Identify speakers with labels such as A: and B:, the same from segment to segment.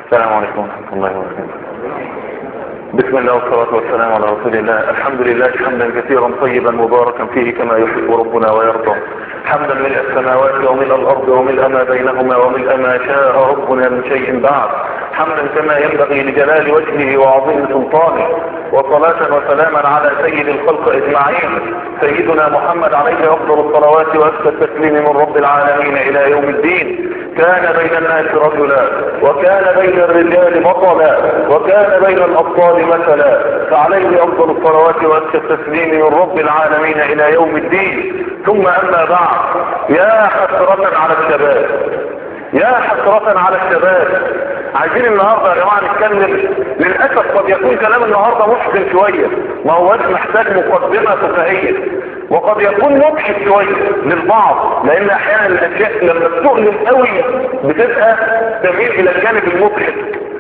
A: السلام عليكم ورحمة الله وبركاته بسم الله والصلاة والسلام على رسول الله الحمد لله حمدا كثيرا طيبا مباركا فيه كما يحب ربنا ويرضى حمدا ملء السماوات وملء الأرض وملء ما بينهما وملء ما شاء ربنا من شيء بعد حمدا كما ينبغي لجلال وجهه وعظيم سلطانه وصلاة وسلاما على سيد الخلق اجمعين سيدنا محمد عليه افضل الصلوات وازكى التسليم من رب العالمين الى يوم الدين كان بين الناس رجلا وكان بين الرجال بطلا وكان بين الابطال مثلا فعليه افضل الصلوات وازكى التسليم من رب العالمين الى يوم الدين ثم اما بعد يا حسرة على الشباب يا حسرة على الشباب عايزين النهاردة يا جماعة نتكلم للأسف قد يكون كلام النهاردة محزن شوية ما هوش محتاج مقدمة فكاهية وقد يكون مضحك شوية للبعض لأن أحيانا الأشياء لما بتؤلم قوي بتبقى تميل إلى الجانب المضحك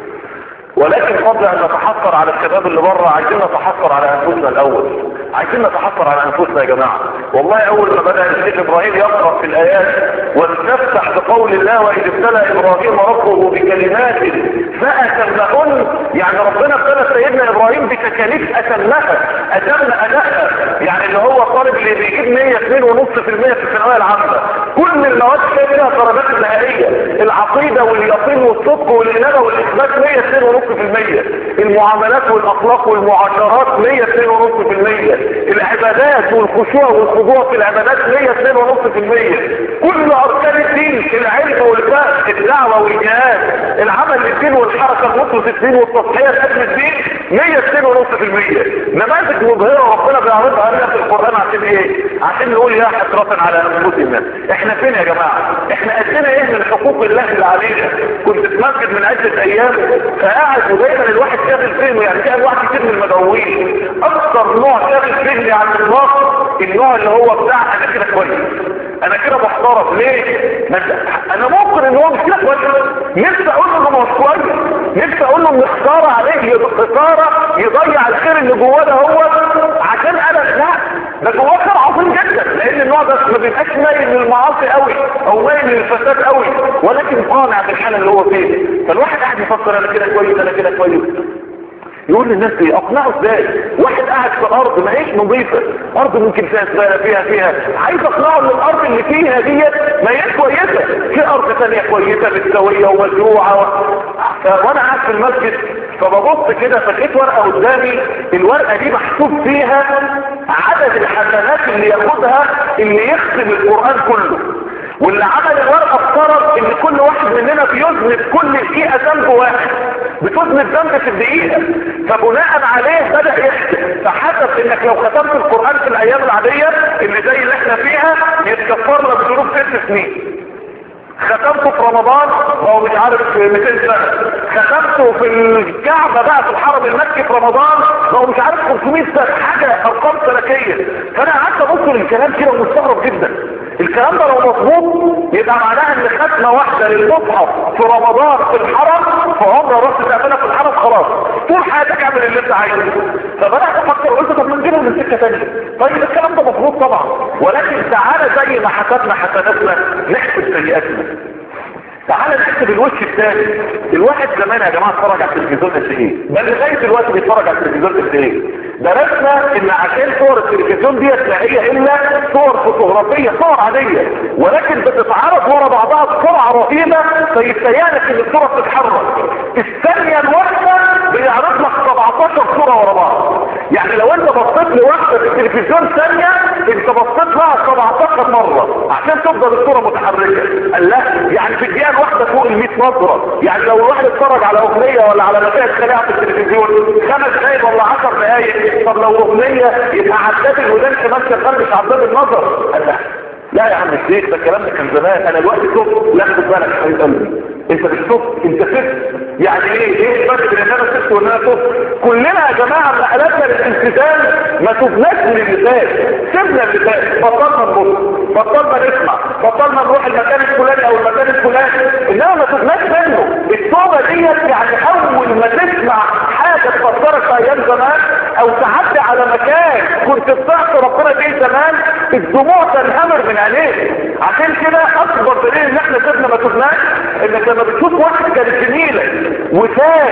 A: ولكن قبل ان نتحسر على الشباب اللي بره عايزين نتحسر على انفسنا الاول عايزين نتحسر على انفسنا يا جماعة والله اول ما بدأ الشيخ ابراهيم يقرأ في الايات واستفتح بقول الله واذ ابتلى ابراهيم ربه بكلمات فاتمهن يعني ربنا ابتلى سيدنا ابراهيم بتكاليف اتمها اتم ادائها يعني اللي هو الطالب اللي بيجيب 100 2.5% في الثانويه العامه كل المواد فيها درجات النهائيه العقيده واليقين والصدق والانابه والاثبات 100 2.5% المعاملات والاخلاق والمعاشرات 100 2.5% العبادات والخشوع والخضوع في العبادات 100 2.5% كل اركان الدين العلم والفقه الدعوه والجهاد العمل للدين والحركه المطلق الدين والتضحيه لاجل الدين 100 2.5% نماذج مبهره ربنا بيعرضها لنا في القران عشان ايه عشان نقول يا حسره على انفسنا احنا فين يا جماعه احنا ادينا ايه من حقوق الله اللي علينا كنت في مسجد من عده ايام فقاعد ودايما الواحد شاغل ذهنه يعني كان واحد كتير من المدعوين اكثر نوع شاغل ذهني عن الاطلاق النوع اللي هو بتاع انا كده كويس انا كده محترف ليه انا ممكن ان هو مش كده كويس نفسي اقول له انه مش كويس نفسي اقول له ان خساره عليه خساره يضيع الخير اللي جواه ده هو عشان انا لا ده جواه خير عظيم جدا لان النوع ده ما بيبقاش مايل للمعاصي قوي او مايل للفساد قوي ولكن قانع بالحاله اللي هو فيه فالواحد قاعد يفكر انا كده كويس انا كده كويس يقول للناس ايه اقنعه ازاي واحد قاعد في ارض ما هيش نظيفه ارض ممكن فيها زباله فيها فيها عايز اقنعه ان الارض اللي فيها ديت ما هيش كويسه في ارض ثانيه كويسه مستويه ومزروعه و... ف... وانا قاعد في المسجد فببص كده فلقيت ورقه قدامي الورقه دي محسوب فيها عدد الحسنات اللي ياخدها اللي يختم القران كله واللي عمل الورقه افترض ان كل واحد مننا بيذنب كل دقيقه ذنب واحد بتذنب ذنب في الدقيقه فبناء عليه بدا يحسب فحسب انك لو ختمت القران في الايام العاديه اللي زي اللي احنا فيها يتكفر لك ذنوب ست سنين ختمته في رمضان هو مش عارف 200 سنة ختمته في الكعبة بقى في الحرم المكي في رمضان هو مش عارف 500 سنة حاجة ارقام فلكية فانا قعدت ابص للكلام كده ومستغرب جدا الكلام ده لو مظبوط يبقى معناها ان ختمة واحدة للمصحف في رمضان في الحرم فعمر رحت تعملها في الحرم خلاص طول حياتك اعمل اللي انت عايزه فبدأت افكر قلت طب ما نجيبها من سكة تانية طيب الكلام ده مظبوط طبعا ولكن تعالى زي ما حسبنا حسناتنا نحسب سيئاتنا تعالى نحسب الوش الثاني الواحد زمان يا جماعه اتفرج على التلفزيون قد ايه بل لغايه دلوقتي بيتفرج على التلفزيون قد ايه درسنا ان عشان صور التلفزيون ديت لا هي الا صور فوتوغرافيه صور عاديه ولكن بتتعرض ورا بعضها بسرعه رهيبه فيتهيألك ان الصوره بتتحرك الثانيه الواحده بيعرض لك 17 صوره ورا بعض يعني لو انت بصيت لواحده في التلفزيون ثانيه انت بصيت لها 17 مره عشان تفضل الصوره متحركه قال لا يعني في الدقيقه الواحده فوق ال 100 نظره يعني لو الواحد اتفرج على اغنيه ولا على مشاهد خليعه في التلفزيون خمس دقايق ولا 10 دقايق طب لو اغنيه يبقى عداد الودان كمان شغال مش عداد النظر قال لا لا يا عم الشيخ ده الكلام ده كان زمان انا دلوقتي شفت لا خد بالك يا حبيب قلبي انت مش شفت انت فت يعني ايه ايه الفرق بين ان انا شفت وان انا شفت كلنا يا جماعه لما قلبنا للالتزام ما شفناش من اللسان سيبنا اللسان بطلنا نبص بطلنا نسمع بطلنا نروح المكان الفلاني او المكان الفلاني انما ما شفناش منه التوبه ديت يعني اول ما تسمع حاجه تفكرك في ايام زمان او تعدي على مكان كنت بتعصي ربنا فيه زمان الدموع تنهمر من عينيك عشان كده اكبر دليل ان احنا سيبنا ما شفناش انك لما بتشوف واحد كان في نيلك وتاب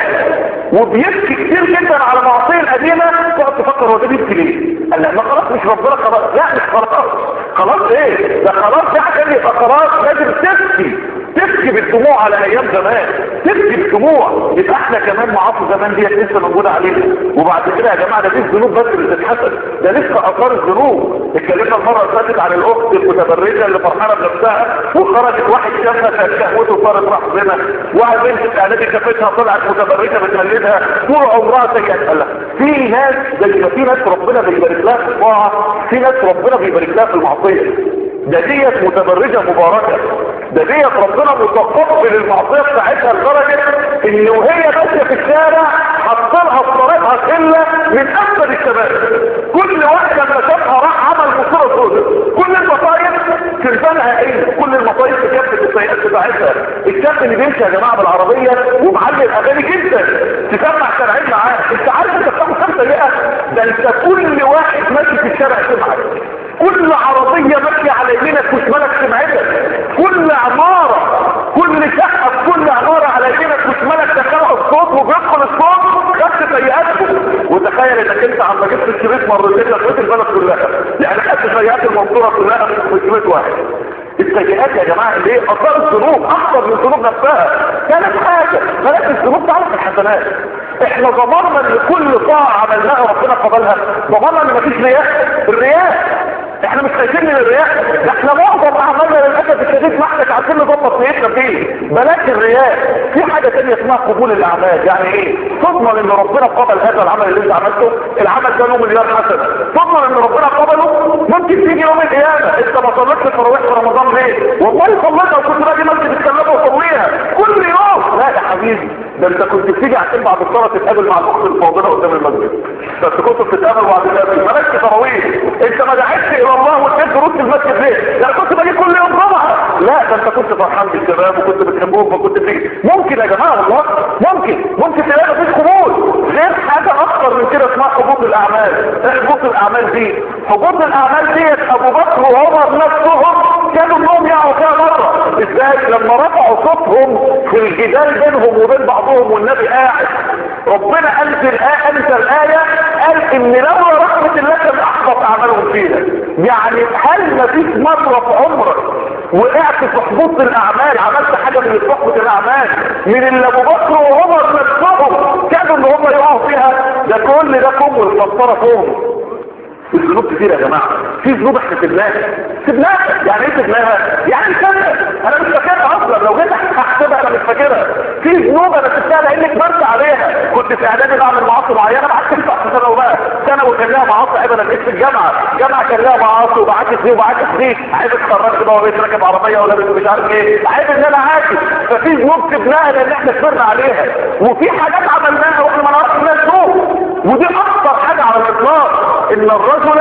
A: وبيبكي كتير جدا على معصيه القديمه تقعد تفكر هو ده بيبكي ليه؟ قال لا ما خلاص مش ربنا خلاص لا مش خلاص خلاص ايه؟ ده خلاص ده عشان يبقى خلاص لازم تبكي تبكي بالدموع على ايام زمان تبكي بالدموع يبقى احنا كمان معاصي زمان ديت لسه موجوده علينا وبعد كده يا جماعه ده مش ذنوب بس اللي تتحسب ده لسه اثار الذنوب اتكلمنا المره اللي فاتت عن الاخت المتبرجه اللي فرحانه بنفسها وخرجت واحد شافها كانت شهوته صارت راح زنا واحد بنت اعلانات شافتها طلعت متبرجه بتقلدها طول عمرها سيئه لها في ناس زي ما في ناس ربنا بيبارك لها في الطاعه في ناس ربنا بيبارك لها في المعصيه ده ديت متبرجه مباركه ده ديت ربنا متقبل المعصيه بتاعتها لدرجه ان وهي ماشيه في الشارع حط لها في طريقها قله من اكثر الشباب كل واحد لما شافها راح عمل مصيره سوداء كل المصايب تلفانها ايه كل المصايب تكفت السيئات بتاعتها الشاب اللي بيمشي يا جماعه بالعربيه ومعلم اغاني جدا تسمع شارعين معاه انت عارف انت بتاخد كام سيئه ده انت كل واحد ماشي في الشارع سمعك كل عربية ماشية على يمينك وشمالك سمعتك كل عمارة كل شقة في كل عمارة على يمينك وشمالك تخلق الصوت وبيدخل الصوت خدت سيئاتهم وتخيل انك انت عم جبت الشريط مرتين لفيت البلد كلها يعني خدت سيئات المنصورة كلها في شريط واحد السيئات يا جماعة اللي هي اثار الذنوب اكثر من الذنوب نفسها ثالث حاجة ثلاث الذنوب تعرف الحسنات احنا ضمرنا ان كل طاعة عملناها ربنا قبلها ضمرنا ان مفيش رياء الرياء احنا مش خايفين من الرياء ده احنا معظم اعمالنا للاسف الشديد ما احنا عارفين نظبط نيتنا فيه بلاش الرياء في حاجه ثانيه اسمها قبول الاعمال يعني ايه تضمن ان ربنا قبل هذا العمل اللي انت عملته العمل ده له مليار حسنه تضمن ان ربنا قبله ممكن تيجي يوم القيامه انت ما صليتش التراويح في رمضان ليه والله صليتها وكنت باجي مسجد السلامه وصليها كل يوم لا يا حبيبي ده انت كنت بتيجي عشان بعد الصلاه تتقابل مع الاخت الفاضله قدام المسجد بس كنت بتتقابل بعد الصلاه مالكش تراويح انت ما دعيتش الى الله وتحب دروس المسجد ليه لا كنت باجي كل يوم جمعه لا ده انت كنت فرحان بالشباب وكنت بتحبهم فكنت بتيجي ممكن يا جماعه والله ممكن ممكن تلاقي مفيش قبول غير حاجه اكتر من كده اسمها حبوط الاعمال ايه حبوط الاعمال دي حبوط الاعمال ديت ابو بكر وعمر نفسهم كانوا انهم يقعوا فيها مره ازاي لما رفعوا صوتهم في الجدال بينهم وبين بعضهم والنبي قاعد ربنا انزل الآية انزل الآية قال ان لولا رحمة الله كان احبط اعمالهم فيها يعني هل ما فيش مرة في عمرك وقعت في حبوط الاعمال عملت حاجة من صحبة الاعمال من اللي ابو بكر وعمر نفسهم كانوا ان هم يقعوا فيها ده كل ده كم والفلسطرة كم الذنوب كتير يا جماعة في ذنوب احنا سبناها سبناها يعني ايه سبناها يعني سنة انا مش فاكرها اصلا لو جيت احسبها انا مش فاكرها في ذنوب انا سبتها لاني كبرت عليها كنت في اعدادي بعمل معاصي معينه بعد كده في سنه وبقى سنه وكان لها معاصي عيب انا بقيت في الجامعه الجامعه كان لها معاصي وبعاكس دي وبعاكس دي عيب اتخرجت بقى وبقيت راكب عربيه ولا مش عارف ايه عيب ان انا عاكس ففي ذنوب سبناها لان احنا كبرنا عليها وفي حاجات عملناها واحنا ما نعرفش انها ذنوب ودي اكثر حاجه على الاطلاق ان الرجل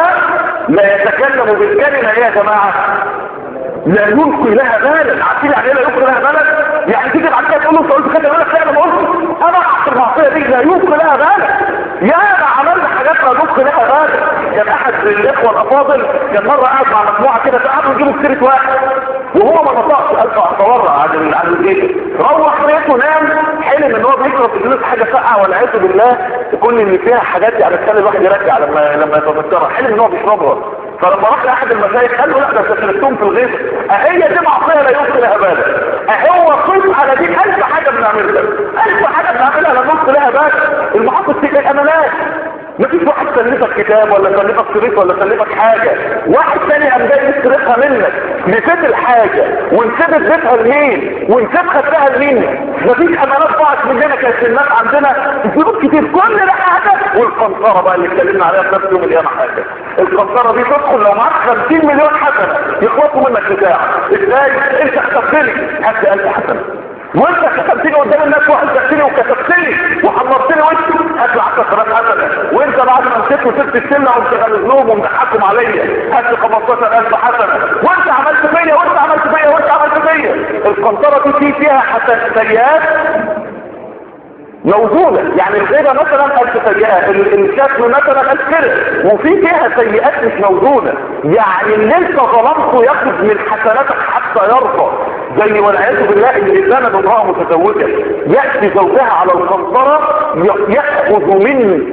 A: لا يتكلم بالكلمة يا جماعة لا يلقي لها بالا عارفين يعني ايه لا يلقي لها بالا يعني تيجي بعد كده تقول له انت قلت كده بالك لا انا قلت انا احط المعصيه دي لا يلقي لها بالا يا انا عملت حاجات لا يلقي لها بالا كان احد الاخوه الافاضل كان مره قاعد مع مجموعه كده فقعدوا يجيبوا سيره واحد وهو ما نطقش قال اتورع عن عن البيت روح بيته نام حلم ان هو بيشرب ازازه حاجه ساقعه والعياذ بالله تكون ان فيها حاجات يعني تخلي الواحد يرجع لما لما يتذكرها حلم ان هو بيشربها فلما راح لاحد المشايخ قال له لا ده شربتهم في الغيط اهي دي معصيه لا يمكن لها بالا اهو قيس على دي الف حاجه بنعملها الف حاجه بنعملها لا يمكن لها بالا المحطه دي الامانات مفيش واحد سلفك كتاب ولا سلفك شريط ولا سلفك حاجة واحد تاني قام جاي يسرقها منك نسيت الحاجة ونسيت اديتها لمين ونسيت خدتها لمين مفيش امانات ضاعت مننا كانت الناس عندنا ذنوب كتير كل ده حاجة والقنطرة بقى اللي اتكلمنا عليها في نفس يوم القيامة حاجة القنطرة دي تدخل لو معاك 50 مليون حسنة يخلصوا منك بتاع ازاي انت حسبتني هات 1000 حسنة وانت كتبتني قدام الناس واحد كتبتني وكتبتني وحمرتني وانت هات لي 10000 حسنه وانت بعد ما مسكت وسبت السنه وانت غلزنوهم ومضحكهم عليا هات لي 15000 حسنه وانت عملت فيا وانت عملت فيا وانت عملت فيا القنطره دي في فيها حتى سيئات موجودة يعني الغيبة مثلا ألف سيئة الشتم مثلا ألف كده وفي فيها سيئات مش موجودة يعني اللي انت ظلمته ياخد من حسناتك حتى يرضى زي والعياذ بالله ان الانسان امراه متزوجه ياتي زوجها على القنطره ياخذ من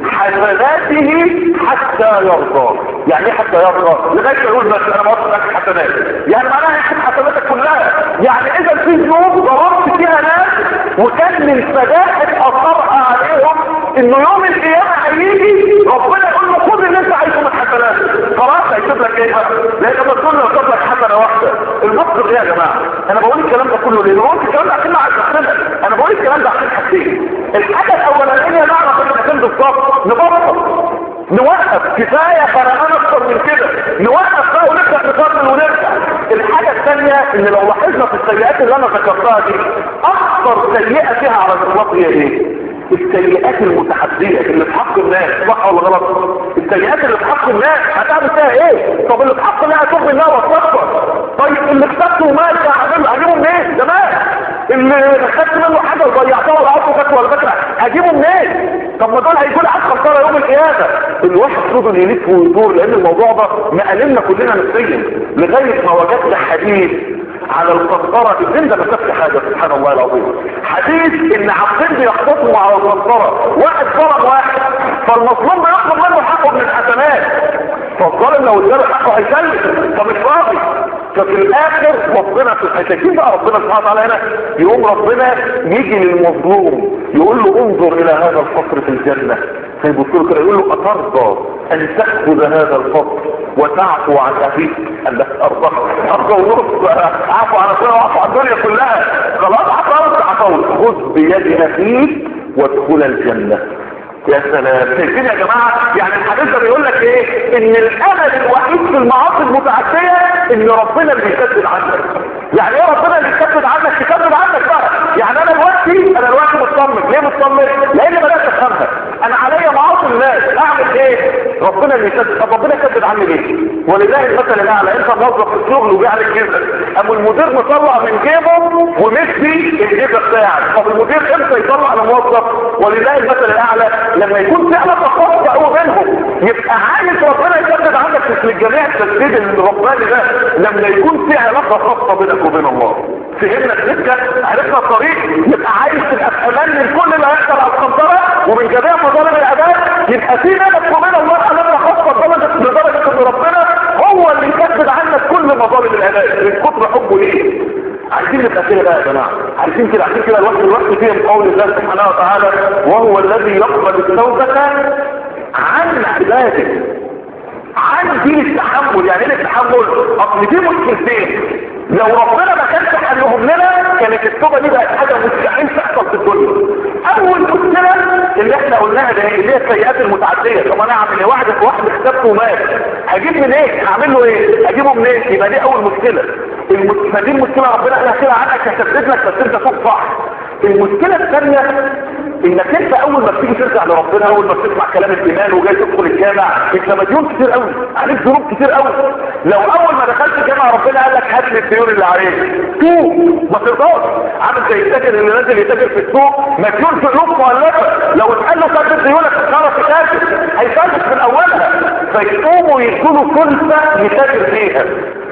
A: حسناته حتى يرضى يعني ايه حتى يرضى لغايه ما يقول بس انا موافق لك حسنات يعني معناها ياخد حسناتك كلها يعني اذا في ذنوب ضربت فيها ناس وكان من فداحه اثرها عليهم انه يوم القيامه هيجي ربنا يقول له خد اللي انت عايزه من حسنات خلاص هيكتب لك ايه بقى لان لما تقول له كتب لك حسنه واحده المقصد ايه يا جماعه انا بقول الكلام ده كله ليه بقول الكلام ده عشان نعرف نفسنا انا بقول الكلام ده عشان حاجتين الحاجه الاولانيه نعرف الحاجتين بالظبط نبطل نوقف كفايه فرمان اكتر من كده نوقف بقى ونبدا نفضل ونرجع الحاجه الثانيه ان لو لاحظنا في السيئات اللي انا ذكرتها دي اكثر سيئه فيها على الاطلاق هي ايه السيئات المتحدية اللي في حق الناس صح ولا غلط السيئات اللي في حق الناس هتعمل فيها ايه طب اللي في حق الناس هتروح منها وتكبر طيب اللي كسبته ومات ده هعمله هجيبه منين ده مات اللي خدت منه حاجه وضيعتها ولا عارفه فاكره ولا فاكره هجيبه منين طب ما دول هيكون على خساره يوم القيامه الواحد فضل يلف ويدور لان الموضوع ده مقللنا كلنا نفسيا لغايه ما وجدنا حديث على القنطرة الدين ده ما شافش حاجة سبحان الله العظيم حديث ان عبدين بيخبطوا على القنطرة واحد ظلم واحد فالمظلوم بيطلب منه حقه من الحسنات فالظالم لو اداله حقه هيسلم فمش راضي ففي الاخر ربنا في الحساكين بقى ربنا سبحانه وتعالى هنا يقوم ربنا يجي للمظلوم يقول له انظر الى هذا الفقر في الجنة فيبص له كده يقول له اترضى ان تاخذ هذا الفقر وتعفو عن اخيك قال لك ارضى ارضى ونص عفو عن اخويا وعفو عن الدنيا كلها خلاص عفوت عفوت خذ بيد اخيك وادخل الجنه يا سلام شايفين يا جماعة يعني الحديث ده بيقول لك ايه ان الامل الوحيد في المعاصي المتعدية ان ربنا اللي يكذب عنك يعني ايه ربنا اللي يكذب عنك يكذب عنك بقى يعني انا دلوقتي انا دلوقتي مطمن ليه مطمن لان بدات افهمها انا عليا معاصي الناس اعمل ايه ربنا اللي يكذب طب ربنا يكذب عني ليه ولله المثل الاعلى انت موظف في الشغل وبيعمل جزء ابو المدير مطلع من جيبه ومدي الجزء بتاعك طب المدير امتى يطلع لموظف ولله المثل الاعلى لما يكون في علاقه خاصه قوي بينهم يبقى عايز ربنا يسدد عندك في الجميع التسديد الرباني ده لما يكون في علاقه خاصه بينك وبين الله فهمنا السكه عرفنا الطريق يبقى عايز تبقى في امان من كل اللي هيحصل على القنطره ومن جميع مظالم العباد يبقى في بينك وبين الله علاقه خاصه لدرجه لدرجه ان ربنا هو اللي يسدد عنك كل مظالم العباد من كتر حبه ليه عايزين نبقى كده بقى يا جماعه عايزين كده عايزين كده الوقت الوقت فيه من قول الله سبحانه وتعالى وهو الذي يقبل التوبه عن عباده عن دين التحمل يعني ايه التحمل اصل دي مشكلتين لو ربنا ما كانش حلهم لنا كانت التوبه دي بقت حاجه مستحيل تحصل في الدنيا اول مشكله اللي احنا قلناها ده اللي هي السيئات المتعديه طب انا اعمل ايه واحد واحد اختبته ومات هجيب منين ايه هعمل له ايه هجيبه منين إيه؟ يبقى دي اول مشكله المشكله دي المشكله ربنا قالها كده عنك هسدد لك بس انت فوق صح المشكله الثانيه انك انت اول ما بتيجي ترجع لربنا اول ما بتسمع كلام الايمان وجاي تدخل الجامع انت مديون كتير قوي عليك ذنوب كتير قوي لو اول ما دخلت الجامع ربنا قال لك هات لي الديون اللي عليك توب ما تقدرش عامل زي التاجر اللي نازل يتاجر في السوق مديون في قلوب مؤلفه لو اتقال له سدد ديونك تعرف تتاجر هيفلس من اولها فيقوموا يدخلوا كلفه يتاجر فيها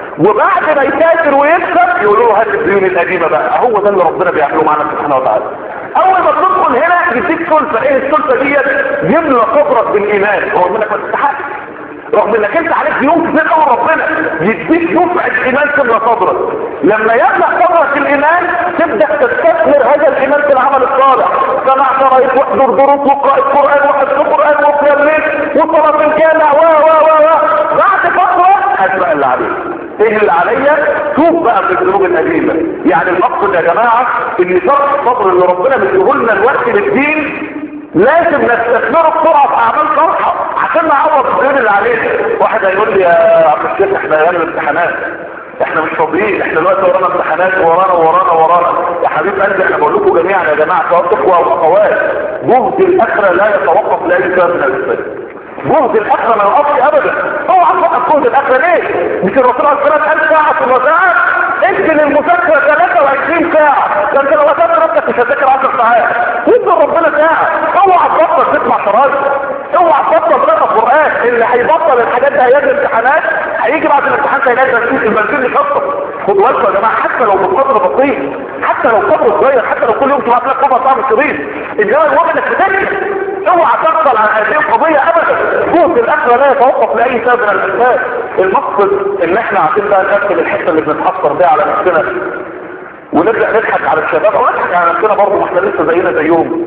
A: وبعد ما يتاجر ويكسب يقولوا له هات الديون القديمه بقى هو ده اللي ربنا بيعمله معانا سبحانه وتعالى اول ما تدخل هنا يديك سلطه ايه السلطه ديت يملى صدرك بالايمان هو منك ما تستحقش رغم انك انت عليك ديون كتير قوي ربنا يديك دفعه الايمان تملى صدرك لما يملى صدرك الايمان تبدا تستثمر هذا الايمان في العمل الصالح سمع رايك واحضر دروس وقراءة قران وحفظ قران وقيام الليل وصلاه الجامع و و و و بعد فتره هتبقى اللي عليك ايه اللي عليا توب بقى من الذنوب القديمه يعني المقصد يا جماعه ان شرط الصبر اللي ربنا مديهولنا الوقت للدين لازم نستثمره بسرعه في اعمال صالحه عشان نعوض الدين اللي علينا واحد هيقول لي يا عم الشيخ احنا ايام الامتحانات احنا مش فاضيين احنا دلوقتي ورانا امتحانات ورانا ورانا ورانا يا حبيب قلبي احنا بقول لكم جميعا يا جماعه سواء اخوه او اخوات جهد الاخره لا يتوقف لاي سبب من الاسباب جهد الاخره ما يوقفش ابدا اوعى توقف جهد الاخره ليه مش الرسول عليه الصلاه والسلام ساعه في الوساعه اجل المذاكره 23 ساعه ده انت لو اخدت ربك مش هتذاكر 10 ساعات وادي ربنا ساعه اوعى تبطل تسمع شرايط اوعى تبطل تقرا قران اللي هيبطل الحاجات دي هيجي امتحانات هيجي بعد الامتحان هيلاقي بنزين البنزين مكسر خدوا بالكم يا جماعه حتى لو بقدر بسيط حتى لو قدر صغير حتى لو كل يوم تبعت لك كوبا طعم شريط انما المهم انك تذاكر اوعى تحصل على هذه القضيه ابدا جهد الاخره لا يتوقف لاي سبب من الاسباب المقصد ان احنا عايزين بقى نقفل الحته اللي بنتحصر بيها على نفسنا ونبدا نضحك على الشباب او نضحك على نفسنا برضه ما احنا لسه زينا زيهم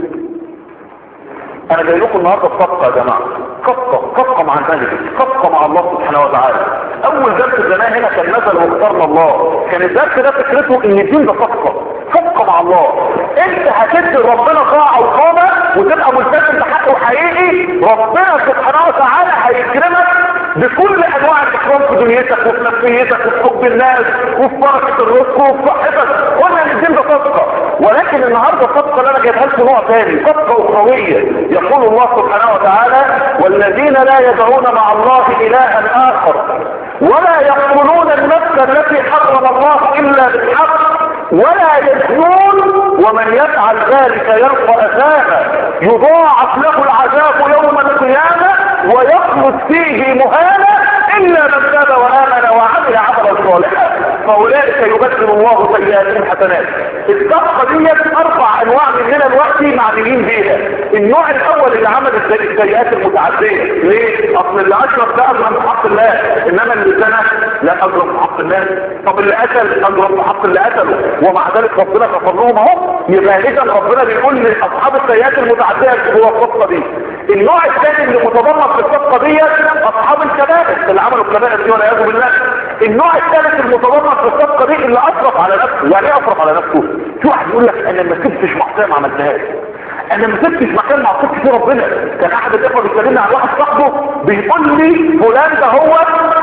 A: انا جاي لكم النهارده بصفقه يا جماعه صفقه صفقه مع الملك صفقه مع الله سبحانه وتعالى اول درس زمان هنا كان نزل واختارنا الله كان الدرس ده فكرته ان الدين ده صفقه صفقه مع الله انت هتدي ربنا طاعه وقامه وتبقى ملتزم بحقه حقيقي ربنا سبحانه وتعالى هيكرمك بكل انواع الاكرام في دنيتك وفي نفسيتك وفي حب الناس وفي بركه الرزق وفي صحتك قلنا ان الدين ده صفقه ولكن النهارده الصفقه اللي انا جايبها لكم نوع ثاني صفقه اخرويه يقول الله سبحانه وتعالى والذين لا يدعون مع الله الها اخر ولا يقتلون النفس التي حرم الله الا بالحق ولا يزنون ومن يفعل ذلك يلقى اثاما يضاعف له العذاب يوم القيامه ويخلد فيه مهانا الا من تاب وامن وعمل عملا صالحا فاولئك يبدل الله سيئاتهم حسنات الصفقه ديت اربع انواع مننا دلوقتي معنيين بيها النوع الاول اللي عمل السيئات المتعديه ليه؟ اصل اللي اشرب ده اجرم في حق الله انما اللي زنى لا اجرم في حق الله طب اللي قتل اجرم في حق اللي قتله ومع ذلك ربنا غفر لهم اهو يبقى اذا ربنا بيقول لاصحاب السيئات المتعديه هو الصفقه دي النوع الثاني اللي متضمن في الصفقه ديت اصحاب الكبائر اللي عملوا الكبائر دي والعياذ بالله النوع الثالث المتضمن في الصفقه دي اللي اسرف على نفسه يعني ايه اسرف على نفسه في واحد يقول لك انا ما سبتش معصيه ما عملتهاش انا ما سبتش مكان ما عصيتش فيه ربنا كان احد الاخوه بيكلمني عن واحد صاحبه بيقول لي فلان ده هو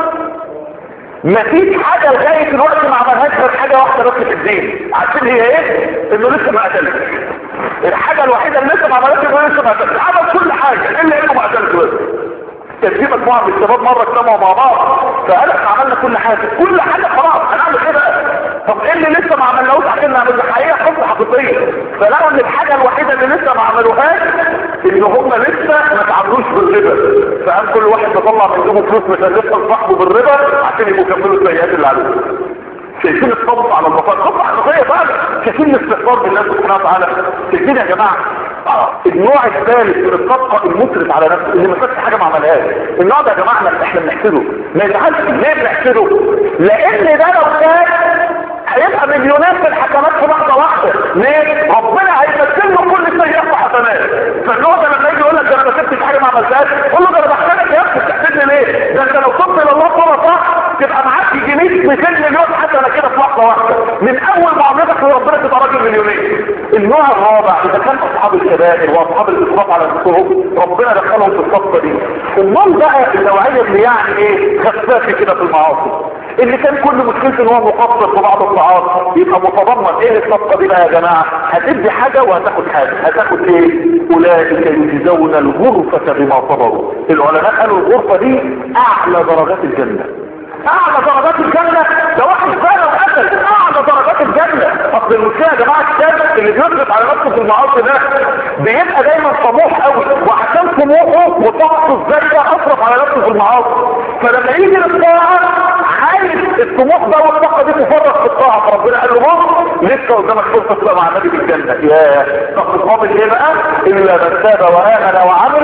A: ما فيش حاجه لغايه دلوقتي ما عملهاش غير حاجه واحده بس في الدين عارفين هي ايه؟ انه لسه ما قتلش الحاجه الوحيده اللي لسه ما عملهاش انه لسه ما قتلش عمل كل حاجه الا انه ما قتلش بس كان في مجموعه من الشباب مره اجتمعوا مع بعض فقال احنا عملنا كل حاجه كل حاجه خلاص هنعمل ايه بقى طب ايه اللي لسه ما عملناهوش عشان نعمل الحقيقه قصه حقيقيه فلقوا ان الحاجه الوحيده اللي لسه ما عملوهاش ان هم لسه ما تعاملوش بالربا فقام كل واحد بيطلع من جيبه فلوس مكلفها لصاحبه بالربا عشان يبقوا يكملوا السيئات اللي عليهم شايفين الصبر على البطاقة صبر حقيقية فعلا شايفين الاستغفار بالله سبحانه وتعالى شايفين يا جماعة آه. النوع الثالث من الصفقة المسرف على نفسه اللي ما فاتش حاجة ما عملهاش النوع ده يا جماعة احنا بنحسده ما يزعلش ليه بنحسده لان ده لو كان هيبقى مليونات في الحسنات في لحظة واحدة ليه؟ ربنا هيمثل له كل سيئات وحسنات فالنوع ده لما يجي يقول لك ده انا ما سبتش حاجة ما عملتهاش قول له ده انا بحسدك يا ابني بتحسدني ليه؟ ده انت لو تبت الى الله صورة صح تبقى معاك يجي 100 200 مليون حسنة كده في لحظة واحدة من اول معاملتك لربنا تبقى راجل مليونير النوع الرابع اذا كان اصحاب الكبائر واصحاب الاسراف على نفسهم ربنا دخلهم في الصفقة دي امال بقى النوعية اللي يعني ايه خفافي كده في المعاصي اللي كان كل مشكلته ان هو مقصر في بعض الطاعات يبقى متضمن ايه الصفقه دي بقى يا جماعه هتدي حاجه وهتاخد حاجه هتاخد ايه اولئك يجزون الغرفه بما صبروا العلماء قالوا الغرفه دي اعلى درجات الجنه اعلى درجات الجنة ده واحد فعلا وقتل اعلى درجات الجنة اصل المشكلة يا جماعة الشاب اللي بيصرف على نفسه في المعاصي ده بيبقى دايما طموح قوي وعشان طموحه وطاقته ازاي ده اصرف على نفسه في المعاصي فلما يجي للطاعة عايز الطموح ده والطاقة دي تفرغ في الطاعة فربنا قال له بص لسه قدامك فرصة تبقى مع النبي في الجنة يا طب مقابل ايه بقى الا من تاب وامن وعمل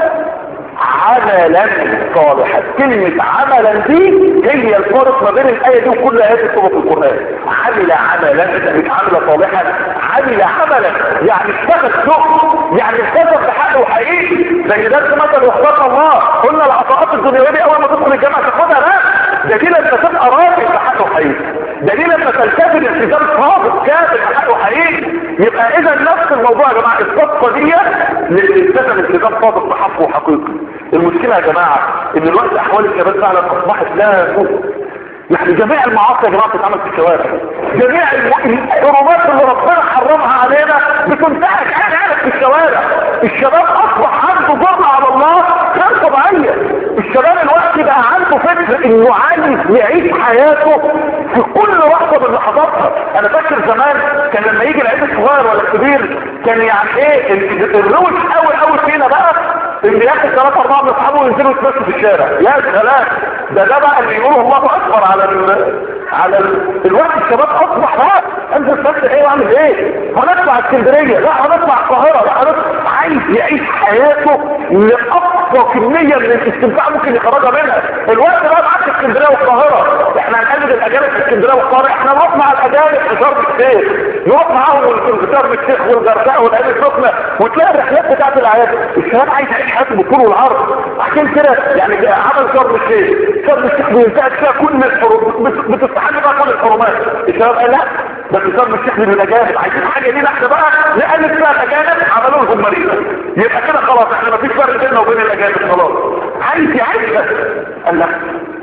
A: عملا صالحا كلمة عملا دي هي الفارق ما بين الآية دي وكل آيات السورة في القرآن عمل عملا مش عمل صالحا عمل عملا يعني اشتغل شغل يعني اشتغل بحقه حقيقي زي درس مثلا واختار الله قلنا العطاءات الدنيوية دي أول ما تدخل الجامعة تاخدها لا ده دي لما تبقى راجل بحقه حقيقي ده دي لما تلتزم التزام صادق كامل بحقه حقيقي يبقى إذا نفس الموضوع يا جماعة الصفقة دي للالتزام التزام صادق بحقه حقيقي المشكلة يا جماعة ان الوقت احوال الشباب فعلا اصبحت لا سوء يعني جميع المعاصي يا جماعة بتتعمل في الشوارع جميع الحرمات اللي ربنا حرمها علينا بتنتهك عادة في الشوارع الشباب اصبح عنده جرأة على الله غير طبيعية الشباب الوقت بقى عنده فكر انه عايز يعيش حياته في كل لحظة من لحظاتها انا فاكر زمان كان لما يجي العيد الصغير ولا الكبير كان يعني ايه الروش قوي قوي فينا بقى اللي ياخد ثلاثة أربعة من أصحابه وينزلوا يتمشوا في الشارع يا سلام ده ده بقى اللي يقولوا الله أكبر على ال... على ال... الوقت الشباب اصبح بقى انزل بس ايه واعمل ايه هنطلع اسكندريه لا هنطلع القاهره لا هنطلع عايز يعيش حياته لاقصى كميه من الاستمتاع ممكن يخرجها منها الوقت بقى معاك اسكندريه والقاهره احنا هنقلد الاجانب في اسكندريه والقاهره احنا نروح مع الاجانب في شرم الشيخ نروح معاهم في شرم الشيخ والغردقه والعين السخنه وتلاقي الرحلات بتاعت العيال الشباب عايز يعيش حياته بالطول والعرض عشان كده يعني عمل شرم الشيخ شرم الشيخ بينتهك فيها كل الحروب بتستحل بقى كل الحرمات الشباب قال لا بس شرم الشيخ للاجانب عايزين حاجه لينا احنا بقى نقلد فيها الاجانب عملوا لهم مريضه يبقى كده خلاص احنا مفيش فرق بيننا وبين الاجانب خلاص عايز يعيش بس قال لا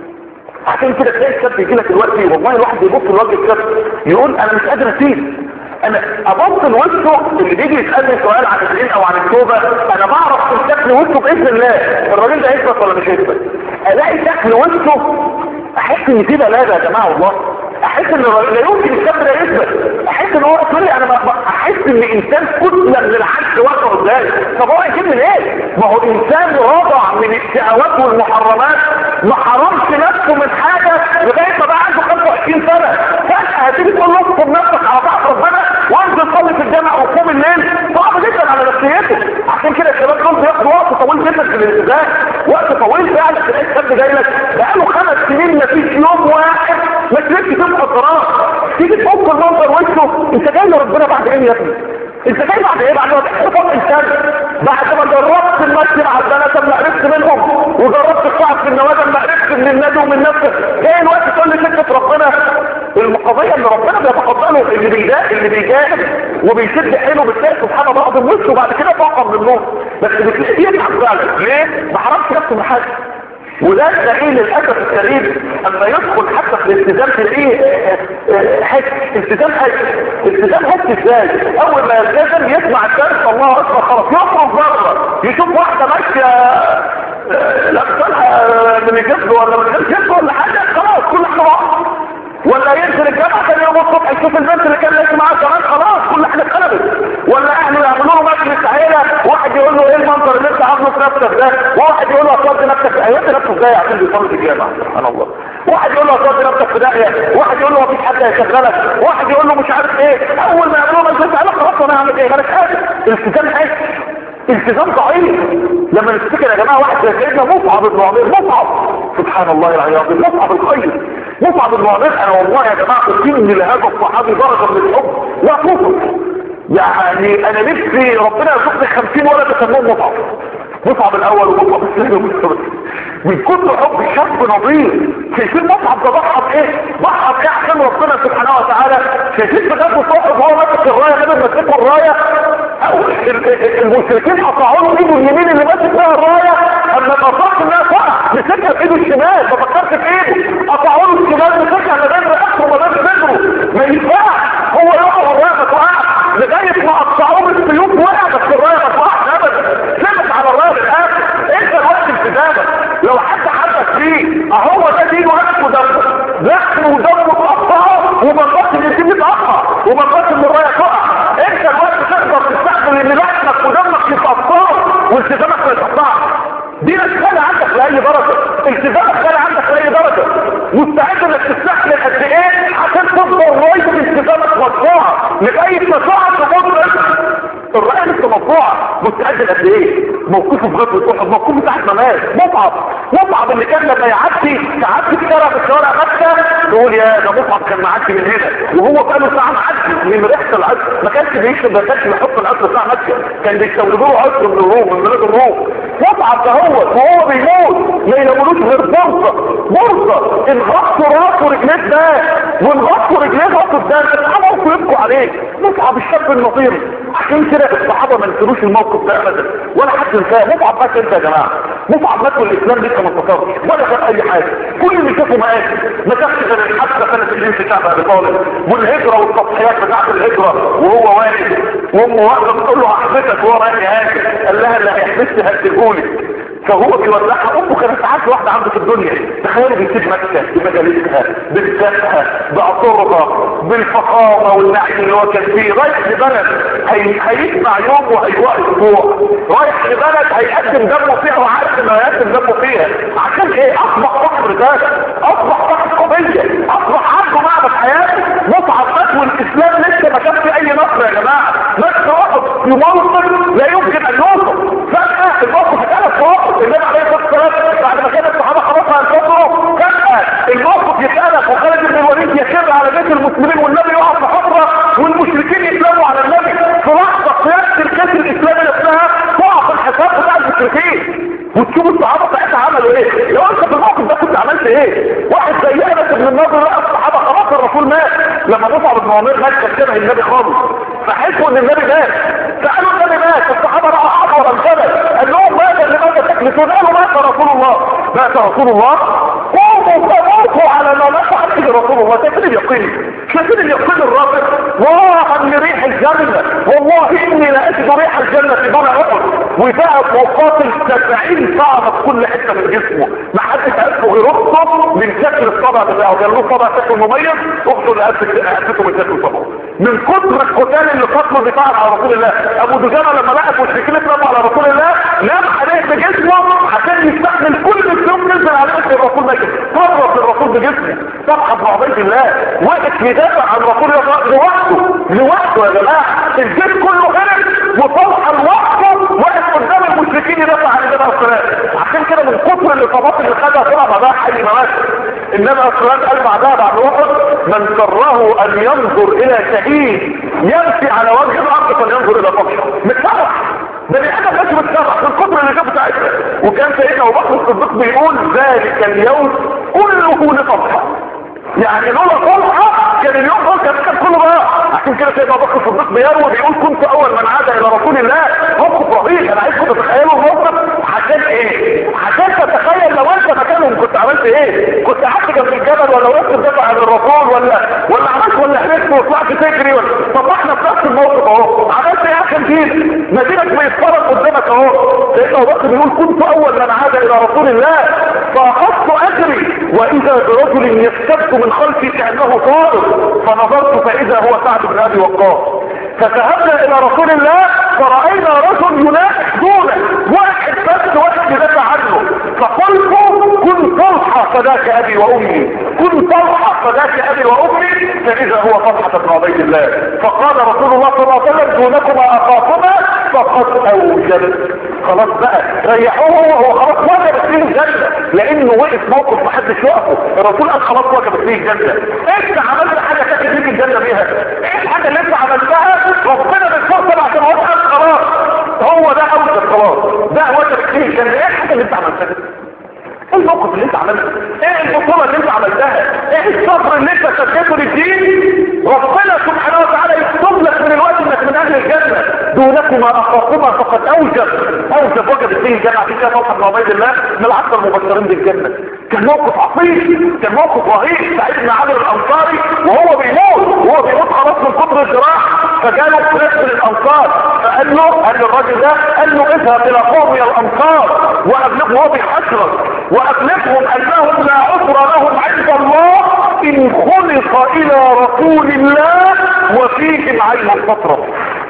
A: عشان كده تلاقي الشاب يجي لك دلوقتي والله الواحد بيبص لوجه الشاب يقول انا مش قادر اسيب انا ابص لوشه اللي بيجي يسالني سؤال عن الدين او عن التوبه انا بعرف من شكل وشه باذن الله الراجل ده هيثبت ولا مش هيثبت الاقي شكل وشه احس ان في بلاغه يا جماعه والله احس ان لا يمكن الشاب ده يثبت احس ان هو سوري انا احس ان انسان كتله من العكس واقع قدامي طب هو يجيب من ايه ما هو انسان رضع من الشهوات والمحرمات ما حرمش نفسه من حاجه لغايه ما بقى عنده 25 سنه فجاه هتيجي تقول له اصبر نفسك على طاعه ربنا وانزل صلي في الجامع وقوم الليل صعب جدا على نفسيته عشان كده الشباب دول بياخدوا وقت طويل جدا في الالتزام وقت طويل فعلا تلاقي الشاب جاي لك بقاله خمس سنين ما فيش يوم واحد ما تلفش تبقى قرار تيجي تفك المنظر وشه انت جاي لربنا بعد ايه يا ابني انت جاي بعد ايه بعد ما تحفظ انسان بعد ما جربت المشي مع البنات ما عرفت منهم وجربت الصعب في النوادي ما عرفت من النادي ومن نفسك جاي الوقت تقول لي سكه ربنا المقضيه ان ربنا بيتقبله اللي بيجاهد اللي بيجاهد وبيشد حيله بتلاقي سبحان الله بعض وشه بعد كده طاقه من النور بس بتلاقيه يتعب فعلا ليه؟ ما حرمش نفسه من حاجه وده دليل للاسف الشديد اما يدخل حتى في الالتزام تلاقيه حس التزام حس التزام حس ازاي اول ما يلتزم يسمع الدرس الله اكبر خلاص يخرج بره يشوف واحده ماشيه لابسها من الجسم ولا من غير جسم ولا حاجه خلاص كل حاجه واحده ولا ينزل الجامعة ثاني يوم الصبح يشوف البنت اللي كان ماشي معاه كمان خلاص كل حاجة اتقلبت ولا اهله يعملوا له مجلس عيلة واحد يقول له ايه المنظر اللي انت عامله في نفسك ده وواحد يقول له اصلت نفسك هيودي نفسه ازاي عشان بيصلي في الجامعة سبحان الله واحد يقول له اصلت نفسك في داهية واحد يقول له مفيش حد هيشغلك واحد يقول له مش عارف ايه اول ما يعملوا مجلس عيلة خلاص انا هعمل ايه مالك حاجة التزام حاجة التزام ضعيف لما نفتكر يا جماعه واحد زي سيدنا مصعب بن عمير مصعب سبحان الله العلي العظيم مصعب الخير مصعب بن عمير انا والله يا جماعه اقيم لهذا الصحابي درجه من الحب لا توصف يعني انا نفسي ربنا يرزقني 50 ولد يسموهم مصعب مصعب الاول ومصعب الثاني ومصعب من كل حب شاب نظيف شايفين مصعب ده ضحى بايه ضحى بايه عشان ربنا سبحانه وتعالى شايفين في غزوه صاحب وهو ماسك الرايه غير ماسكه الرايه المشركين قطعوا له ايده اليمين اللي ماسك فيها الرايه اما قطعت انها تقع مسكها بايده الشمال ما فكرت في ايده قطعوا له الشمال مسكها ما بين راسه وما بين صدره ما ينفعش هو يقع الرايه ما تقعش لغايه ما قطعوه بالسيوف وقع بس الرايه ما تقعش ابدا ثبت على الرايه بالاخر انت الوقت التزامك لو حد حدث فيه اهو ده دين وقت ودم لحم ودم متقطعه ومرات ان الدين يتقطع ومرات ان الرايه تقع انت الوقت تقدر تستحمل ان لحمك ودمك يتقطعوا والتزامك ما يتقطعش دي خلي عندك لاي درجه التزامك خلي عندك لاي درجه مستعد انك تستحمل قد ايه عشان تفضل رايه التزامك مرفوعه لغايه ما تقع في مدرك الرأي لسه مرفوعة مستعد قد ايه موقفه في غزوة احد موقفه تحت ممات مصعب مصعب اللي كان لما يعدي تعدي في شارع في شوارع مكة تقول يا ده مصعب كان معدي من هنا وهو بقاله ساعة معدي من ريحة العطر ما كانش بيكتب ما كانش بيحط العطر بتاع مكة كان بيستوردوا له عطر من الروم من بلاد الروم مصعب ده هو وهو بيموت ما يلاقولوش غير فرصة فرصة انغطوا راسه رجليه ده وانغطوا رجليه راسه ده الصحابة يبكوا عليه مصعب الشاب النظير عشان كده الصحابة ما نسلوش الموقف ده ابدا ولا حد انساه مصعب مات انت يا جماعة مصعب مات والاسلام لسه ما انتصرش ولا كان اي حاجة كل اللي شافه مات ما شافش غير الحادثة سنة اللي في شعب ابي طالب والهجرة والتضحيات بتاعت الهجرة وهو والد وامه واقفة بتقول له احبسك وهو رايح يهاجر قال لها اللي هيحبسني هديهولك فهو بيوزعها امه كانت عارفه واحده عنده في الدنيا تخيلوا بيسيب مكه بمجالسها بذاتها بعطرها بالفخامه والنعيم اللي هو كان فيه رايح لبلد هي... هيسمع يوم وهيوقع اسبوع رايح لبلد هيقدم دمه فيها وعارف انه هيقدم دمه فيها عشان ايه اصبح صاحب رجال اصبح صاحب قضيه اصبح عنده موقف لا يمكن ان يوصف فجأة الموقف اتقلب في موقف النبي عليه الصلاة والسلام بعد ما كان الصحابة خلاص هينتصروا فجأة الموقف يتقلب وخالد بن الوليد يكر على بيت المسلمين والنبي يقع في حفرة والمشركين يسلموا على النبي في لحظة قيادة الكيس الاسلامي نفسها تقع في الحساب بتاع المشركين وتشوف الصحابة ساعتها عملوا ايه لو انت في الموقف ده كنت عملت ايه واحد زي انس بن النضر لقى الصحابة خلاص الرسول مات لما مصعب بن عمير مات كان شبه النبي خالص فحسوا ان النبي مات سألوا النبي مات الصحابة راحوا احضر الجبل قال لهم ماذا لماذا تكلفون قالوا مات رسول الله مات رسول الله قوموا فموتوا على ما مات عليه رسول الله شايفين اليقين شايفين اليقين الرافع وراء من ريح الجنة والله اني لا اجد ريح الجنة في بني احد وبقى مقاتل سبعين صعبة في كل حتة من جسمه ما حدش عرفه غير اخته من شكل الصبع بتاعه كان له صبع شكله مميز اخته اللي قفته من شكل صبعه من كتر القتال اللي قتله دفاعا على رسول الله ابو دجانة لما لقى مشركين اترموا على رسول الله نام عليه بجسمه عشان يستحمل كل اليوم نزل عليه اسم الرسول مكة فرط الرسول بجسمه صفحة بن عبيد الله وقف يدافع عن رسول الله لوحده لوحده يا جماعة الجيش كله غرق وطلحة لوحده واقف قدام المشركين يدافع عن النبي عليه الصلاة عشان كده من كتر الاصابات اللي خدها طلع بعدها حي ممات النبي عليه الصلاة قال بعدها بعد وقت من سره ان ينظر الى شهيد يمشي على وجه الارض فلينظر الى فرشه متفرح بني ادم ماشي متفرح من كتر اللي جاب بتاعتها وكان سيدنا ابو بكر الصديق بيقول ذلك اليوم كله لصفحه يعني لولا طلحة كان اليوم ده كان كان كله بقى عشان كده سيدنا ابو بكر الصديق بيروي بيقول كنت اول من عاد الى رسول الله موقف رهيب انا عايزكم تتخيلوا الموقف عشان ايه عشان تتخيل لو انت مكانهم كنت عملت ايه كنت قعدت جنب الجبل ولا وقفت تدافع عن الرسول ولا ولا عملت ولا حرقت وطلعت تجري ولا طب احنا في نفس الموقف اهو عملت ايه عشان دين مدينك بيتفرج قدامك اهو سيدنا ابو بكر بيقول كنت اول من عاد الى رسول الله فاخذت اجري واذا برجل يستبت من خلفي كانه طائر فنظرت فاذا هو سعد بن ابي وقاص فذهبنا الى رسول الله فرأينا رجل يناقش دونه واحد بس واحد يدافع عنه فقلت كن طلحة فذاك ابي وامي كن طلحة فذاك ابي وامي فاذا هو طلحة بن عبيد الله فقال رسول الله صلى الله عليه وسلم دونكما اخافما فقد اوجبت خلاص بقى ريحوه وهو خلاص وجبت فيه الجنة لانه وقف موقف محدش وقفه الرسول قال خلاص وجبت فيه الجنة انت عملت حاجة تاخد فيك الجنة بيها ايه الحاجة اللي انت عملتها ربنا بالفرصة عشان وقف خلاص هو ده اوجب خلاص ده وجبت فيه الجنة ايه الحاجة اللي انت عملتها ايه الموقف اللي انت عملته ايه البطولة اللي انت عملتها ايه الصبر اللي انت شدته للدين ربنا سبحانه وتعالى يكتب لك من الوقت انك من اهل الجنة دونكما اخاكما فقد اوجب اوجب وجب فيه الجنة عشان كده موقف بن عبيد الله من العشر المبشرين بالجنة كان موقف عظيم كان موقف رهيب سعيد بن عامر الانصاري وهو بيموت وهو بيموت خلاص من كتر الجراح فجاله ناس من الانصار فقال له قال الراجل ده قال له اذهب الى قومي الانصار وابلغه وهو بيحشرك وأبلغهم أنهم لا عذر لهم عند الله إن خلق إلى رسول الله وفيهم عين الفترة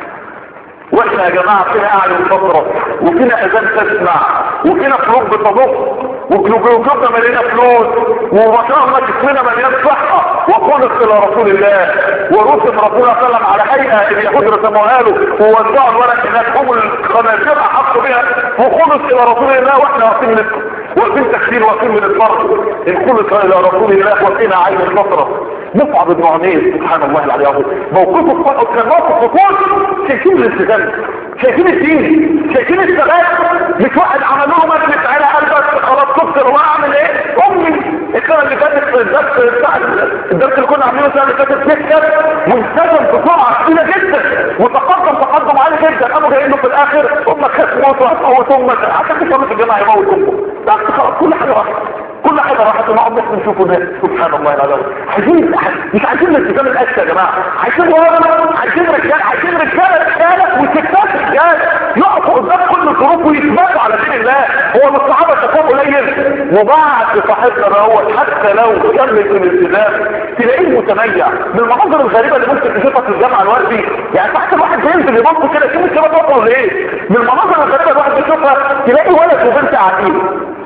A: واحنا يا جماعة فينا اعين الفترة وفينا اذان تسمع وفينا قلوب بتضخ وقلوبنا مليانة فلوس وما شاء الله جسمنا مليان صحة وخلق الى رسول الله ورسم رسول الله صلى الله عليه وسلم على هيئة اليهود رسموها له ووزعوا الورق هناك هم الخنازير حطوا بها وخلق الى رسول الله واحنا واقفين نسمع واقفين تكفير واقفين من الفرق ان خلق الى رسول الله وفينا عين الفترة مصعب بن عمير سبحان الله العلي العظيم موقفه كان موقف خطوط شايفين الالتزام شايفين الدين شايفين الثبات مش واحد عمل له مجلس على قلبك خلاص تبصر واعمل ايه امي السنه اللي فاتت في الدرس بتاع الدرس اللي كنا عاملينه السنه اللي فاتت نكتب ملتزم بسرعه كبيره جدا وتقدم تقدم عالي جدا قاموا جايين له في الاخر امك هتموت وهتموت امك عشان كده في الجامعه يموت امه بس خلاص كل حاجه راحت كل حاجة راحت ونقعد نحن نشوفه ده سبحان الله العظيم عايزين مش عايزين الالتزام الاساسي يا جماعة عايزين ورا عايزين رجال عايزين رجالة رجالة وستات رجال يقفوا قدام كل الظروف ويثبتوا على دين الله هو من الصحابة شافوه قليل وبعد صاحبنا دوت حتى لو كمل في الالتزام تلاقيه متميع من المناظر الغريبة اللي ممكن تشوفها في الجامعة الوردي يعني تحت الواحد بينزل يبص كده شوف الشباب وصلوا لايه من المناظر الغريبة الواحد بيشوفها تلاقي ولد وبنت قاعدين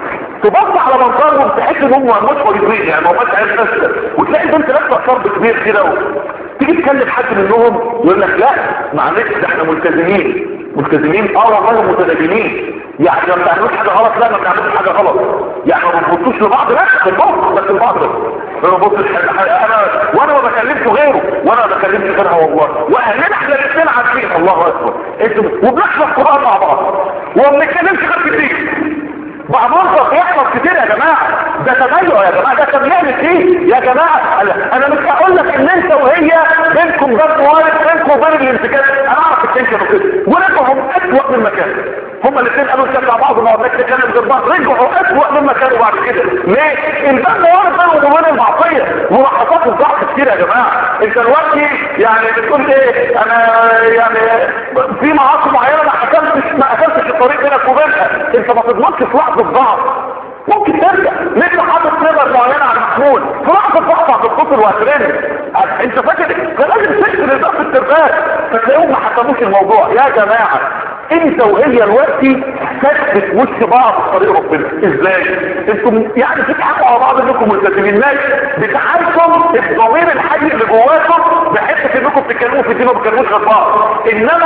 A: تبص على منظرهم تحس ان هم مش كويسين يعني ما هماش عايز نفسك وتلاقي بنت لابسه شرب كبير كده و... تيجي تكلم حد منهم يقول لك لا معلش ده احنا ملتزمين ملتزمين اه والله متدينين يعني ما بنعملوش حاجه غلط لا ما بنعملوش حاجه غلط يعني ما بنبصوش لبعض لا بنبص بس لبعض بس ما بنبصش انا وانا ما بكلمش غيره وانا ما بكلمش غيرها والله واهلنا احنا الاثنين عارفين الله اكبر انتوا وبنحفظ القران مع بعض وما بنتكلمش غير كتير بعضهم بيحصل كتير يا جماعة ده تميع يا جماعة ده تميع ايه يا جماعة انا مش هقول لك ان انت وهي بينكم باب موارد بينكم وبين الامتكان انا اعرف التنشن وكده ورجعوا اسوأ من مكان هما الاثنين قالوا نشجع بعض وما بدك نتكلم غير بعض رجعوا اسوأ من مكان وبعد كده ليه الباب موارد بينهم وبين المعصية ملاحظات الضعف كتير يا جماعة انت دلوقتي يعني بتقول ايه انا يعني في معاصي معينة ما حكمتش ما قفلتش الطريق بينك وبينها انت ما تضمنش في لحظة ضعف ممكن ترجع مثل حاطط نظر معينة على محمول في لحظة ضعف هتتصل وهترن انت فاكر لازم تقفل الباب في التربات فتلاقيهم ما حكموش الموضوع يا جماعة انت وهي دلوقتي تثبت وش بعض في طريق ربنا ازاي انتم يعني تضحكوا على بعض انكم ملتزمين ناس بتعاركم الضمير الحي اللي جواكم بحيث انكم بتتكلموا في الدين وما بتتكلموش غير بعض انما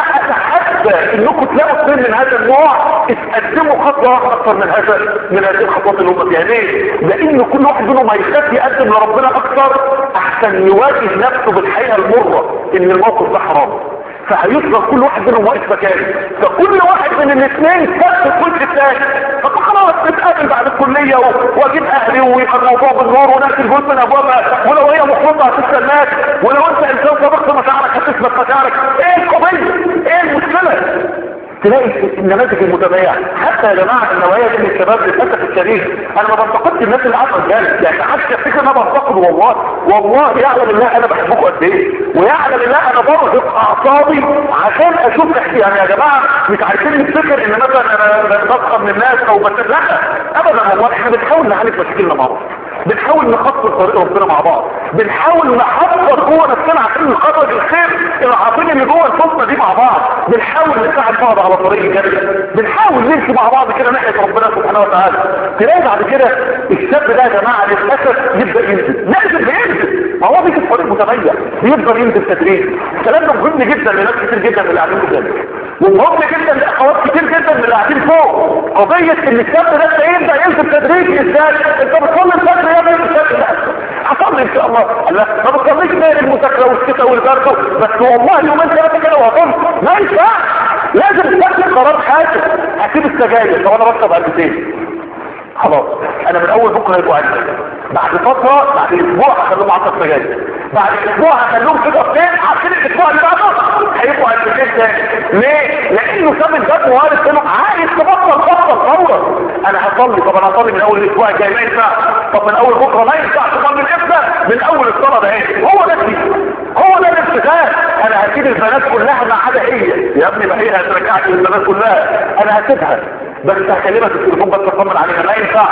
A: اتحدى انكم تلاقوا اثنين من هذا النوع اتقدموا خطوه واحده اكثر من هذا من هذه الخطوات اللي هم فيها ليه؟ لان كل واحد منهم هيخاف يقدم لربنا اكثر احسن يواجه نفسه بالحقيقه المره ان الموقف ده حرام فهيصبح كل واحد منهم واقف مكانه فكل واحد من الاثنين فات كل الثاني فخلاص نتقابل بعد الكليه واجيب اهلي ويبقى الموضوع بالنور وناس الجزء من ابوابها ولو هي مخلطه هتستناك ولو انت انسان صدقت مشاعرك هتثبت مشاعرك ايه القضيه؟ ايه المشكله؟ تلاقي النماذج المتبايعة حتى يا جماعة النوعية دي من الشباب للأسف الشديد أنا ما بنتقدش الناس اللي قاعدة قدامي يعني حتى يفتكر أنا بنتقد والله والله يعلم الله أنا بحبكم قد إيه ويعلم الله أنا برهق أعصابي عشان أشوف يعني يا جماعة مش عايزين نفتكر إن مثلا أنا بسخر من الناس أو بس لا أبدا والله إحنا بنحاول نعالج مشاكلنا مع بعض بنحاول نخطط طريق ربنا مع بعض بنحاول نحفر جوه نفسنا عشان نخرج الخير العاطفي اللي جوه الفصله دي مع بعض بنحاول نساعد بعض على طريق الجنه بنحاول نمشي مع بعض كده ناحيه ربنا سبحانه وتعالى تلاقي بعد كده الشاب ده يا جماعه للاسف يبدا ينزل لازم بينزل ما هو بيجي في طريق متميز بيفضل ينزل تدريج الكلام ده مهم جدا لناس كتير جدا من اللي قاعدين قدامك ومهم جدا لاخوات كتير جدا من اللي قاعدين فوق قضيه ان الشاب ده يبدا ينزل تدريج ازاي انت بتصلي الفجر يا بنت هصلي ان شاء الله لا ما بتصليش غير المذاكره والشتاء والبرد بس والله يومين ثلاثه كده وهصلي ما ينفعش لازم تاخد قرار حاسم هسيب السجاير طب انا بشرب قلبتين خلاص انا من اول بكره هيبقوا عندي بعد فتره بعد اسبوع هخليهم 10 سجاير بعد اسبوع هخليهم سيجارتين عارفين الاسبوع اللي بعده هيبقوا قلبتين تاني ليه؟ لانه ساب الباب وارد انه عايز تبطل بطل فورا انا هصلي طب انا هصلي من اول الاسبوع الجاي ما ينفعش طب من اول بكره ما ينفعش طب من امتى؟ من اول الصلاه ده ايه؟ هو ده الدين هو ده الابتغال انا هسيب البنات كلها ما عدا هي يا ابني ما هي هترجعك البنات كلها انا هسيبها بس هكلمك التليفون بس اطمن عليها ما ينفعش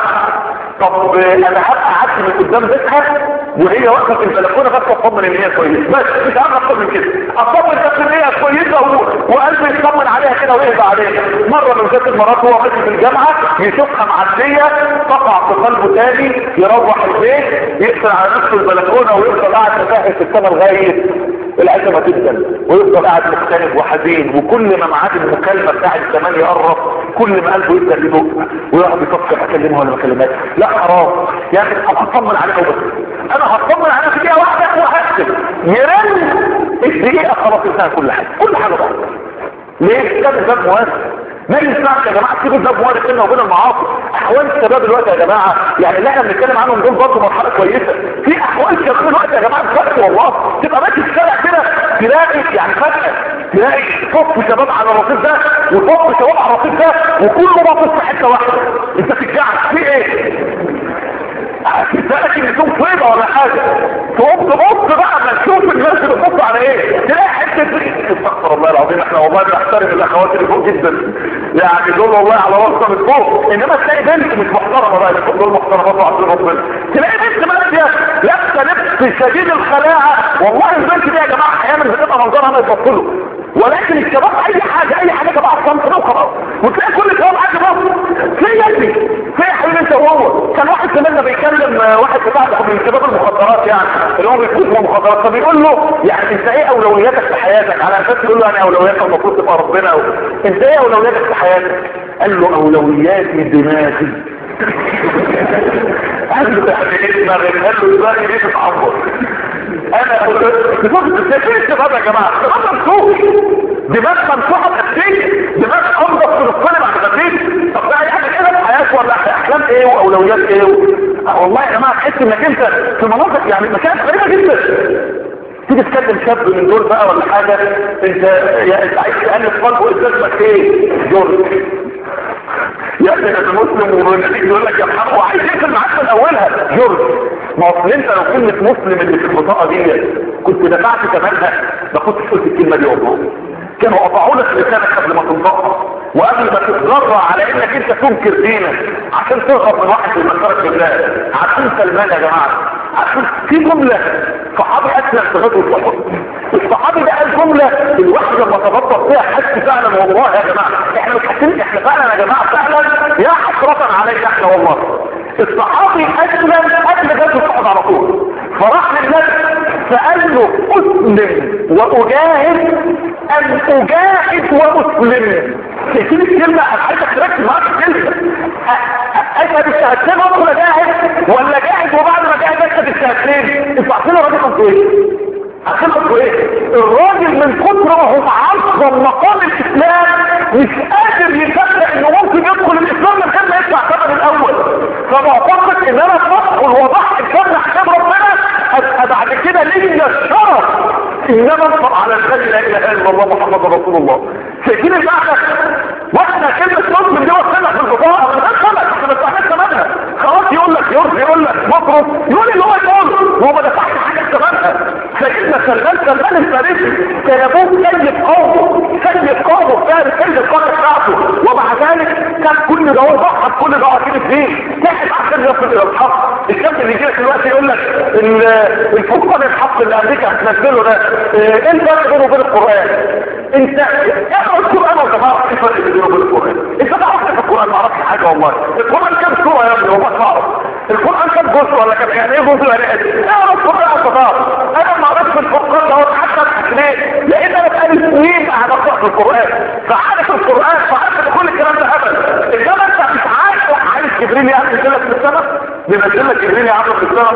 A: طب انا هبقى قعدت من قدام بيتها وهي واقفه في البلكونه بس اطمن ان هي كويسه بس مش عارف اكتر من كده اطمن بس ان هي كويسه وقلبي يطمن عليها كده ويهدى عليها مره من ذات المرات هو ماشي في الجامعه يشوفها معديه تقع في قلبه تاني يروح البيت يقفل على نفسه البلكونه ويفضل قاعد متاهل في السما لغايه العشاء ما تبدا ويفضل قاعد مختلف وحزين وكل ما ميعاد المكالمه بتاع الزمان يقرب كل ما قلبه يبدا يدق ويقعد يفكر اكلمها ولا ما اكلمهاش لا حرام يا اخي انا هطمن عليها وبس انا هطمن عليها في دقيقه واحده وهكتب يرن الدقيقه خلاص انتهى كل حاجه كل حاجه بقى ليه كان الباب مواسع ما ينفعش يا جماعه تسيبوا الباب موارد بيننا وبين المعاصي احوال الشباب دلوقتي يا جماعه يعني اللي احنا بنتكلم عنهم دول برضه مرحله كويسه في احوال شباب دلوقتي يا جماعه دلوقتي والله تبقى ماشي في الشارع كده تلاقي يعني فجاه تلاقي صف شباب على الرصيف ده وصف شباب على الرصيف ده وكله باصص في حته واحده انت تتجعل في ايه؟ تلاقي ان تقوم طيبه ولا حاجه تقوم تبص بقى ما تشوف الناس بتبص على ايه تلاقي حته استغفر الله العظيم احنا والله بنحترم الاخوات اللي فوق جدا يعني دول والله على راسنا من فوق انما تلاقي بنت مش محترمه بقى دول محترمات وعبد ربنا تلاقي بنت ماشيه لابسه لبس شديد الخلاعه والله البنت دي يا جماعه احيانا بتبقى منظرها ما يبطلوا ولكن الشباب اي حاجه اي حاجه تبع الصمت ده وخلاص وتلاقي كل شباب قاعد بص في يا ابني في يا حبيبي انت وهو كان واحد زميلنا بيكلم واحد بتاع من شباب المخدرات يعني اللي هو بيكون مخدرات فبيقول له يعني انت ايه اولوياتك في حياتك على اساس يقول له انا اولوياتك المفروض تبقى ربنا و... انت ايه اولوياتك في حياتك قال له اولوياتي دماغي قال له يعني ايه دماغي قال له دماغي دي تتعبر انا بصوت الشباب يا جماعه الشباب ممسوح دماغ ممسوحه بغسيل دماغ انضف في الصلب على غسيل طب ده يعني كده في حياتك ولا احلام ايه واولويات ايه اه والله يا جماعه تحس انك انت في مناطق يعني مكان غريبه جدا تيجي تكلم شاب من دول بقى ولا حاجه انت يا انت عايز تالف قلبه اسمك ايه جورج يأتي انا مسلم ونتيجة يقول لك يا محمد وعايز يقفل معاك من اولها جورج ما اصل انت لو كلمة مسلم اللي في البطاقة دي كنت دفعت ثمنها ما كنتش قلت الكلمة دي والله كانوا قطعوا لك لسانك قبل ما تنطقها وقبل ما تتجرع على انك انت تنكر دينك عشان تهرب من واحد من مكرك بالله عشان سلمان يا جماعة عشان في جملة صحابي اسلم في غزوة احد الصحابي ده قال جملة الواحد لما تبطل فيها حس فعلا والله يا جماعة احنا مش حاسين احنا فعلا يا جماعة فعلا يا حسرة علينا احنا والله الصحابي اسلم قبل غزوة احد على طول فراح للنبي فقال له اسلم واجاهد ان اجاهد واسلم شايفين الكلمة انا عايزك تركز معاك الكلمة اشهد الشهادتين ادخل اجاهد ولا جاهد وبعد ما جاهد اشهد الشهادتين انتوا عارفين الراجل قصده ايه؟ عارفين قصده ايه؟ الراجل من كتر ما هو معظم مقام الاسلام مش قادر يصدق انه ممكن يدخل الاسلام من غير ما يدفع ثمن الاول فمعتقد ان انا ادخل وضحي الثمن عشان ربنا ابقى بعد كده ليا الشرف انما انصر على الذي لا اله الا الله محمد رسول الله شايفين المعنى واحنا كلمه مسلم دي وصلنا في البطاقه من غير ثمن احنا ما دفعناش ثمنها خلاص يقول لك يرضي يقول لك مصرف يقول اللي هو يقول هو ما دفعش حاجه ثمنها سيدنا سلمان سلمان الفارسي كان ابوه سيد قومه سيد قومه فارس سيد القاره بتاعته ومع ذلك كان كل ده هو ضحى بكل ده اكيد الدين تعب عشان يصل الى الحق الشاب اللي يجي لك دلوقتي يقول لك الفرقان الحق اللي امريكا هتنزله ده ايه الفرق بينه وبين القران انت اقرا القران وانت تعرف ايه الفرق بينه وبين القران انت تعرف في القران ما اعرفش حاجه والله القران كام سوره يا ابني والله تعرف القران كام جزء ولا كام يعني ايه جزء يعني ايه اقرا القران وانت تعرف انا ما قريتش الفرقان ده حتى ليه لان انا بقالي سنين قاعد اقرا في القران فعارف القران فعارف ان كل الكلام ده هبل انما انت مش عارف عارف جبريل يعمل كده في السماء بينزل لك جبريل يعمل في السماء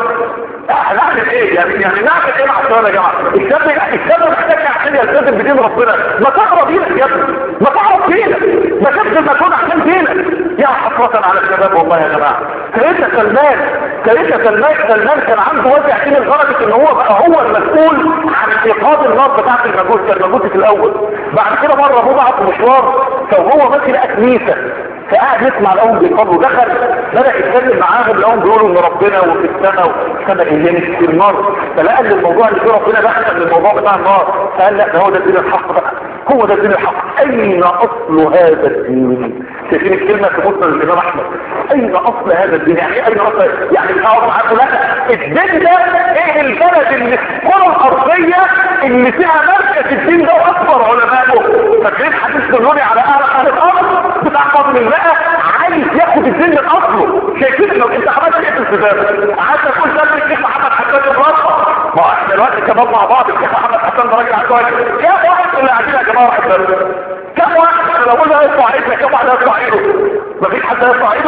A: هنعمل ايه يعني يعني نعمل ايه مع السؤال يا جماعه الشاب الشاب محتاج عشان يلتزم بدين ربنا ما تقرا دينك يا ابني ما تعرف دينك ما تبذل مجهود عشان دينك يا حسرة على الشباب والله يا جماعه سيدنا سلمان سيدنا سلمان سلمان كان عنده وجع دين لدرجه ان هو بقى هو المسؤول عن ايقاظ النار بتاعت المجوس كان المجوس في الاول بعد كده مره ابوه بعت مشوار فهو ماشي لقى كنيسه فقعد يسمع لهم بيصلوا دخل بدأ يتكلم معاهم لهم بيقولوا ان ربنا وفي السماء والسماء اللي مش في النار فلقى ان الموضوع اللي فيه ربنا ده احسن من الموضوع بتاع النار فقال لا ده هو ده الدين الحق بقى هو ده الدين الحق اين اصل هذا الدين شايفين الكلمه في مسند الامام احمد اين اصل هذا الدين يعني ايه اين اصل يعني اقعد معاكم لا الدين ده ايه البلد اللي في الكره الارضيه اللي فيها مركز الدين ده واكبر علمائه فاكرين حديث دلوني على اهل اهل الارض بتاع قبل الماء عايز ياخد الدين من اصله شايفين لو انت عملت ايه في الكتاب عايز تقول ده الشيخ محمد حسان الرابطه ما هو احنا دلوقتي كمان مع بعض الشيخ محمد حسان ده راجل عشوائي كام واحد اللي قاعدين يا جماعه واحد بس كم واحد لو قلنا يرفع ايدنا كم واحد يرفع ايده مفيش حد يرفع ايده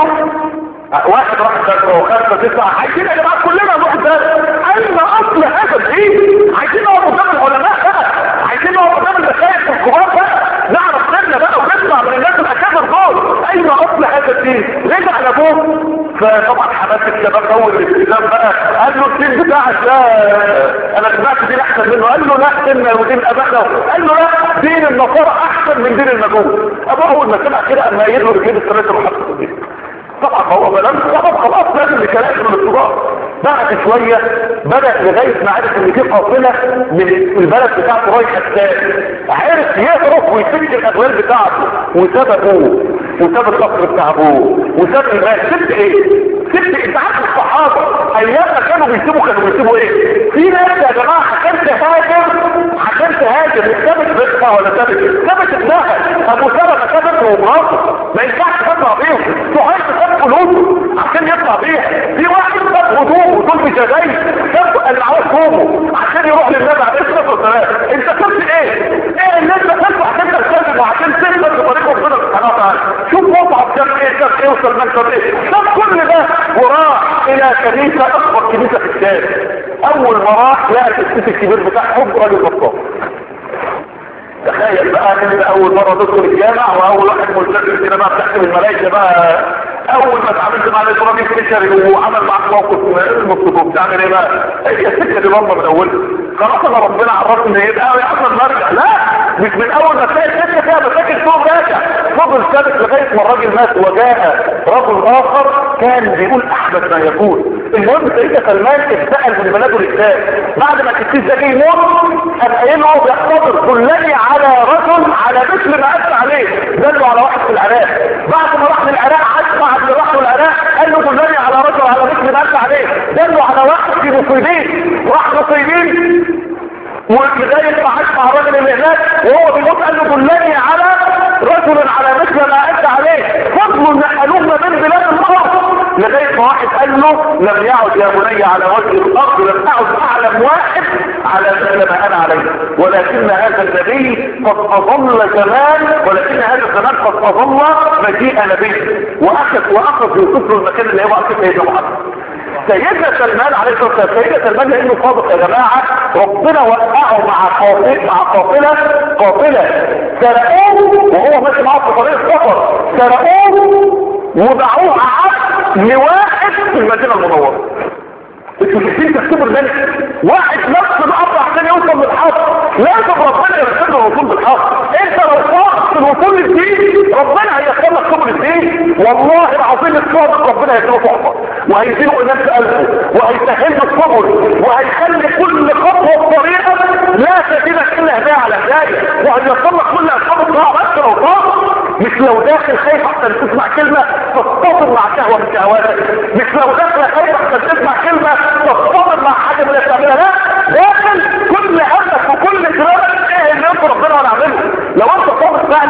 A: واحد راح ذاكره وخمسة تسعة عايزين يا جماعة كلنا نروح ذاكر أين أصل هذا الدين عايزين نقعد قدام العلماء بقى عايزين نقعد قدام المشايخ الكبار بقى نعرف سنة بقى ونسمع من الناس الأكابر دول أين أصل هذا الدين رجع لأبوه فطبعا حماس الشباب أول الالتزام بقى قال له الدين بتاعك ده أنا سمعت دين أحسن منه قال له لا دين ودين أبانا قال له لا دين النصارى أحسن من دين المجوس أبوه أول ما سمع كده أما يدلوا رجلين الثلاثة وحط الدين طبعا هو بلان طبعا خلاص لازم يكلم من الصداع بعد شوية بدأ لغاية ما عرف ان في قافلة من البلد بتاعته رايحة الثاني عرف يهرب ويسيب الاغلال بتاعته وساب ابوه وساب القصر بتاع ابوه وساب المال سبت ايه سبت انت عارف الصحابة ايام ما كانوا بيسيبوا كانوا بيسيبوا ايه في ناس يا جماعة عشان تهاجر عشان تهاجر سابت بيتها ولا سابت سابت ابنها ابو سلمة سابت ومراته ما ينفعش تطلع بيهم سهيل ساب فلوسه عشان يطلع بيها في واحد ساب هدومه دول مجازين ساب العواد فوق سبحانه وتعالى شوف مصعب كان ايه كان ايه وسلمان كان ايه شوف كل ده وراح الى كنيسة اكبر كنيسة في الشام اول ما راح لقى الاسيس الكبير بتاعهم راجل بطال تخيل بقى ان اول مرة تدخل الجامع واول واحد ملتزم كده بقى بتحكم الملائكة بقى اول ما اتعاملت مع الاسرائيلي فيشري وعمل معاك موقف مصطفى بتعمل ايه بقى هي السكة دي بره من اولها خلاص انا ربنا عرفني ان يبقى يا اصلا نرجع لا مش من اول ما تلاقي السكة فيها مشاكل فوق راجع فضل ثابت لغاية ما الراجل مات وجاء رجل اخر كان بيقول احمد ما يقول المهم سيدنا سلمان اتسأل من بلاده الاسلام بعد ما الكتيس ده جه يموت قام قايل له بيحتضر دلني على رجل على مثل ما قال عليه دله على واحد في العراق بعد ما راح للعراق عاد مع اللي راح العراق قال له دلني على رجل على مثل ما قال عليه دله على واحد في مصيبين راح مصيبين ولغاية ما عاش مع الراجل اللي هناك وهو بيموت قال له دلني على رجل على مثل ما انت عليه فضل نقلوه ما بين بلاد الارض لغاية ما واحد قال له لم يعد يا بني على وجه الارض لم اعد اعلم واحد على مثل ما انا عليه ولكن هذا النبي قد اظل زمان ولكن هذا الزمان قد اظل مجيء نبي واخذ واخذ يوصف له المكان اللي هو اخذ سيدنا محمد سيدنا سلمان عليه الصلاه والسلام سيدنا سلمان لانه صادق يا جماعه ربنا وقعه مع قافله مع قافله قافله سرقوه وهو ماشي معاه في طريق السفر سرقوه وباعوه عبد لواحد في المدينه المنوره انتوا شايفين تكتبوا ذلك واحد نفس الامر عشان يوصل للحق لازم ربنا يرسل له الوصول بالحق انت لو صادق في الوصول للدين ربنا هيختار لك سبل الدين والله العظيم الصادق ربنا هيديله صحبه وهيديله ايمان في قلبه وهيسهل له السبل وهيخلي كل خطوه في طريقك لا تزيدك الا هدايه على هدايه وهيوصل لك كل اسباب الطاعه بس لو صادق مش لو داخل خايف احسن تسمع كلمه تتصل مع شهوه من شهواتك مش لو داخل خايف احسن تسمع كلمه تتصل مع حاجه من اللي بتعملها لا داخل كل همك وكل اجرامك ايه اللي يرضي ربنا وانا اعمله لو انت صادق فعلا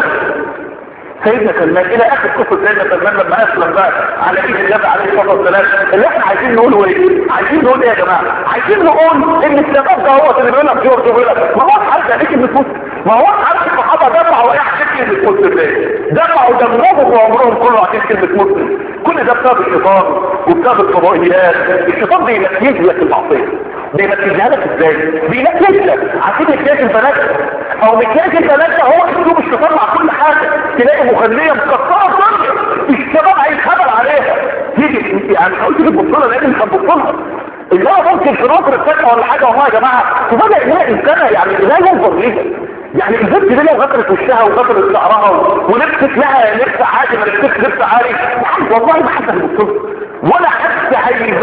A: سيدنا سلمان الى اخر قصه سيدنا سلمان لما اسلم بقى على ايد النبي عليه الصلاه والسلام اللي احنا عايزين نقوله ايه؟ عايزين نقول ايه يا جماعه؟ عايزين نقول ان السبب ده هو اللي بيقول لك جورج بيقول لك ما هو حد عليك ان تموت ما هو حد الصحابه دفعوا ايه عشان كلمه مسلم ليه؟ دفعوا دمهم وعمرهم كله عشان كلمه مسلم كل ده بسبب الشيطان وبسبب الفضائيات الشيطان بينكيج لك المعصيه بينكيجها لك ازاي؟ بينكيج لك عشان مكياج البنات او مكياج البنات ده هو اسلوب الشيطان مع كل حاجه تلاقي مخليه مكسره الدنيا الشباب هيتخبل عليها تيجي يعني قلت لك بصلها لان مش هتبصلها انما ممكن في نظر الفتحة ولا حاجة والله يا جماعة تبدأ انها انسانة يعني لا ينظر ليها يعني البنت دي لو غسلت وشها وغسلت شعرها ولبست لها لبس عادي ما لبستش لبس عادي والله ما حد هيبصلها ولا حد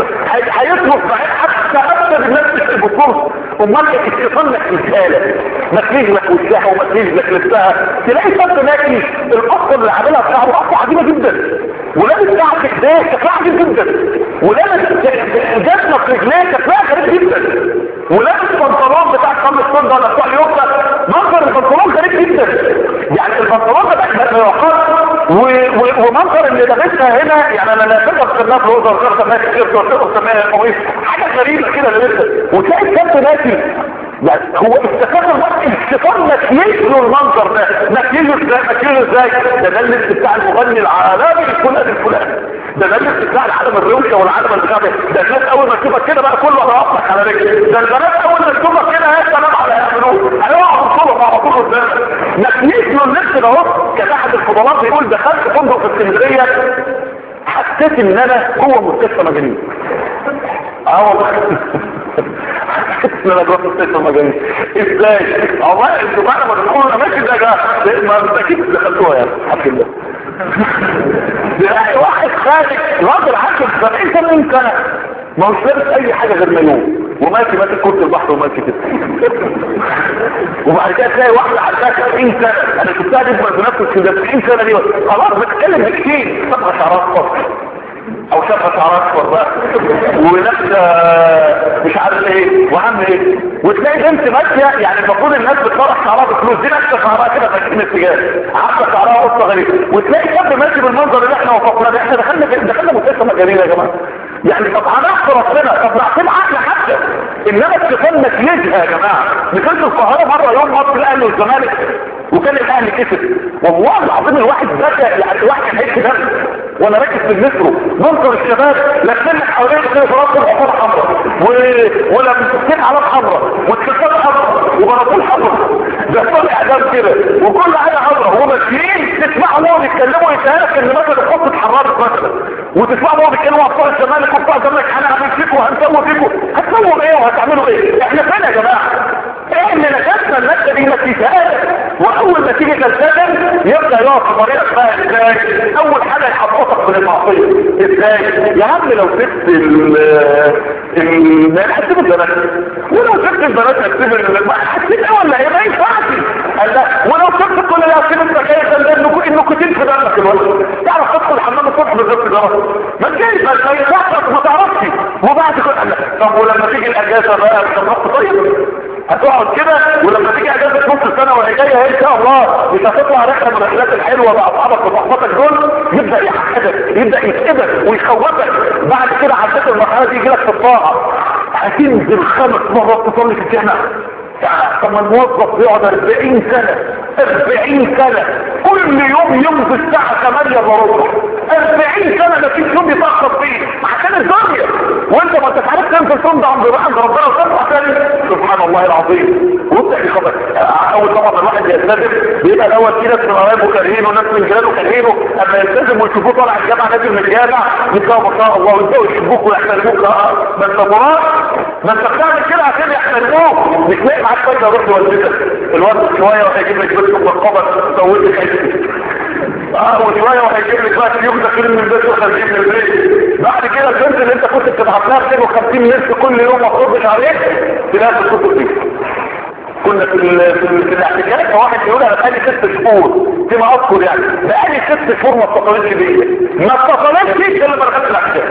A: هيطلب معاك حتى اكثر الناس مش هيبصلها امال الشيطان لك رسالة ما تليج لك وشها وما تليج لك لبسها تلاقي شاب ماشي القصه اللي عاملها بتاعه قصه عجيبه جدا ولابس ساعه في ايديه شكلها عجيب جدا ولابس جسمه في رجليه شكلها غريب جدا ولابس بنطلون بتاع كم الصن ده ولا بتاع اليوكا منظر البنطلون غريب جدا يعني البنطلون ده بيوقف ومنظر اللي لابسها هنا يعني انا لا تقدر تسميها بلوزر غير تسميها تيشيرت ولا تقدر تسميها قميص حاجه غريبه كده اللي لابسها وتلاقي الشاب ماشي يعني هو استفاد الوقت الشيطان مكيش له المنظر ده مكيشه ازاي مكيشه ازاي ده ده اللبس بتاع المغني العالمي الفلاني الفلاني ده ده اللبس بتاع العالم الروشه والعالم البتاع ده ده الناس اول ما تشوفك كده بقى كله هيقطعك على رجلك ده البنات اول ما تشوفك كده هيسلم على يعملوه هيقعوا يوصلوا على طول قدام مكيش له اللبس ده اهو كان احد الفضلات بيقول دخلت فندق في اسكندريه حسيت ان انا جوه مستشفى مجانين اه والله ان انا جوه مستشفى مجانين ازاي والله انتوا بعد ما تدخلوا الاماكن ده جا ما اكيد دخلتوها يعني الحمد لله يعني واحد خارج راجل عاش 70 80 سنه ما هوش لابس اي حاجه غير مايوه وماشي ماسك كرة البحر وماشي كده وبعد كده تلاقي واحدة عندها 90 سنة انا شفتها تكبر في نفس كده 90 سنة دي خلاص بتتكلم بكتير صبغة شعرات اصفر او شبهة شعرات اصفر بقى ولابسة مش عارف ايه وعم ايه وتلاقي بنت ماشية يعني المفروض الناس بتفرح شعرها بفلوس دي نفس شعرها كده فاكرين الاتجاه عاملة شعرها قصة غريبة وتلاقي شاب ماشي بالمنظر اللي احنا وفقنا ده احنا دخلنا دخلنا مستشفى مجانين يا جماعة يعني طب هنحصر ربنا طب نعطيه عقل حتى انما الشيطان مكيجها يا جماعه نزلت القاهره مره يوم ماتش الاهلي والزمالك وكان الاهلي كسب والله العظيم الواحد بكى يعني الواحد كان هيك دم وانا راكب في المترو منظر الشباب لفين حوالين كده في راسهم عصابه حمراء ولا مسكين علامه حمراء والتلفاز حمراء وبناطيل حمراء ده طالع اعلام كده وكل حاجه حمراء وماشيين تسمعوا وهو بيتكلموا يتهيألك ان مثلا الخط اتحررت مثلا وتسمعوا وهو بيتكلموا على بتوع الزمالك وبتوع الزمالك هنعمل فيكم وهنسوي فيكم هتسووا ايه وهتعملوا ايه احنا فين يا جماعه ايه اللي نجسنا المادة دي نتيجة واول ما تيجي تلتزم يبدأ يقف في طريقة بقى ازاي اول حاجة يحططك من المعصية ازاي يا عم لو سبت ال ال هتسيب البنات ولو سبت البنات هتسيب ال هتسيب ايه ولا ايه ما ينفعش قال لا ولو سبت كل ده هتسيب السكاير ده انه انه كتير في دمك الوقت تعرف تدخل الحمام الصبح بالظبط ده ما تجيش ما ينفعش ما تعرفش وبعد كل قال لك طب ولما تيجي الاجازه بقى طب طيب هتقعد كده ولما تيجي اجازه نص السنه وهي جايه ان شاء الله مش هتطلع رحله من الرحلات الحلوه مع اصحابك وصحباتك دول يبدا يحقدك يبدا يكتبك ويخوفك بعد كده عدت المرحله دي يجي لك في الطاعه هتنزل خمس مرات تصلي في الجامع طب ما الموظف بيقعد 40 سنة 40 سنة كل يوم يمضي الساعة 8 الا ربع 40 سنة ما فيش يوم يتأخر فيه عشان الدنيا وانت ما انتش عارف تنزل تمضي عند عند ربنا وتطلع تاني سبحان الله العظيم وابدا يخبط اول طبعا الواحد يلتزم بيبقى الاول في ناس من قرايبه كارهينه وناس من جيرانه كارهينه اما يلتزم ويشوفوه طالع الجامعه نازل من الجامع يتلاقوا ما شاء الله ويبداوا يحبوك ويحترموك ما انت مراد ما انت بتعمل كده عشان يحترموك مش لاقي معاك فايده روح لوالدتك الواد شويه وهيجيب لك بيت مقبض تزود لك حته اه وشويه وهيجيب لك بقى يوم داخلين من البيت وخارجين من البيت بعد كده البنت اللي انت كنت بتبعت لها 250 لبس كل يوم ما تردش عليك تلاقي الكتب دي كنا في ال في, ال في الاحتكاك فواحد يقول انا بقالي ست شهور فيما اذكر يعني بقالي ست شهور ما اتصلتش بيا ما اتصلتش بيا الا ما دخلت الاحتكاك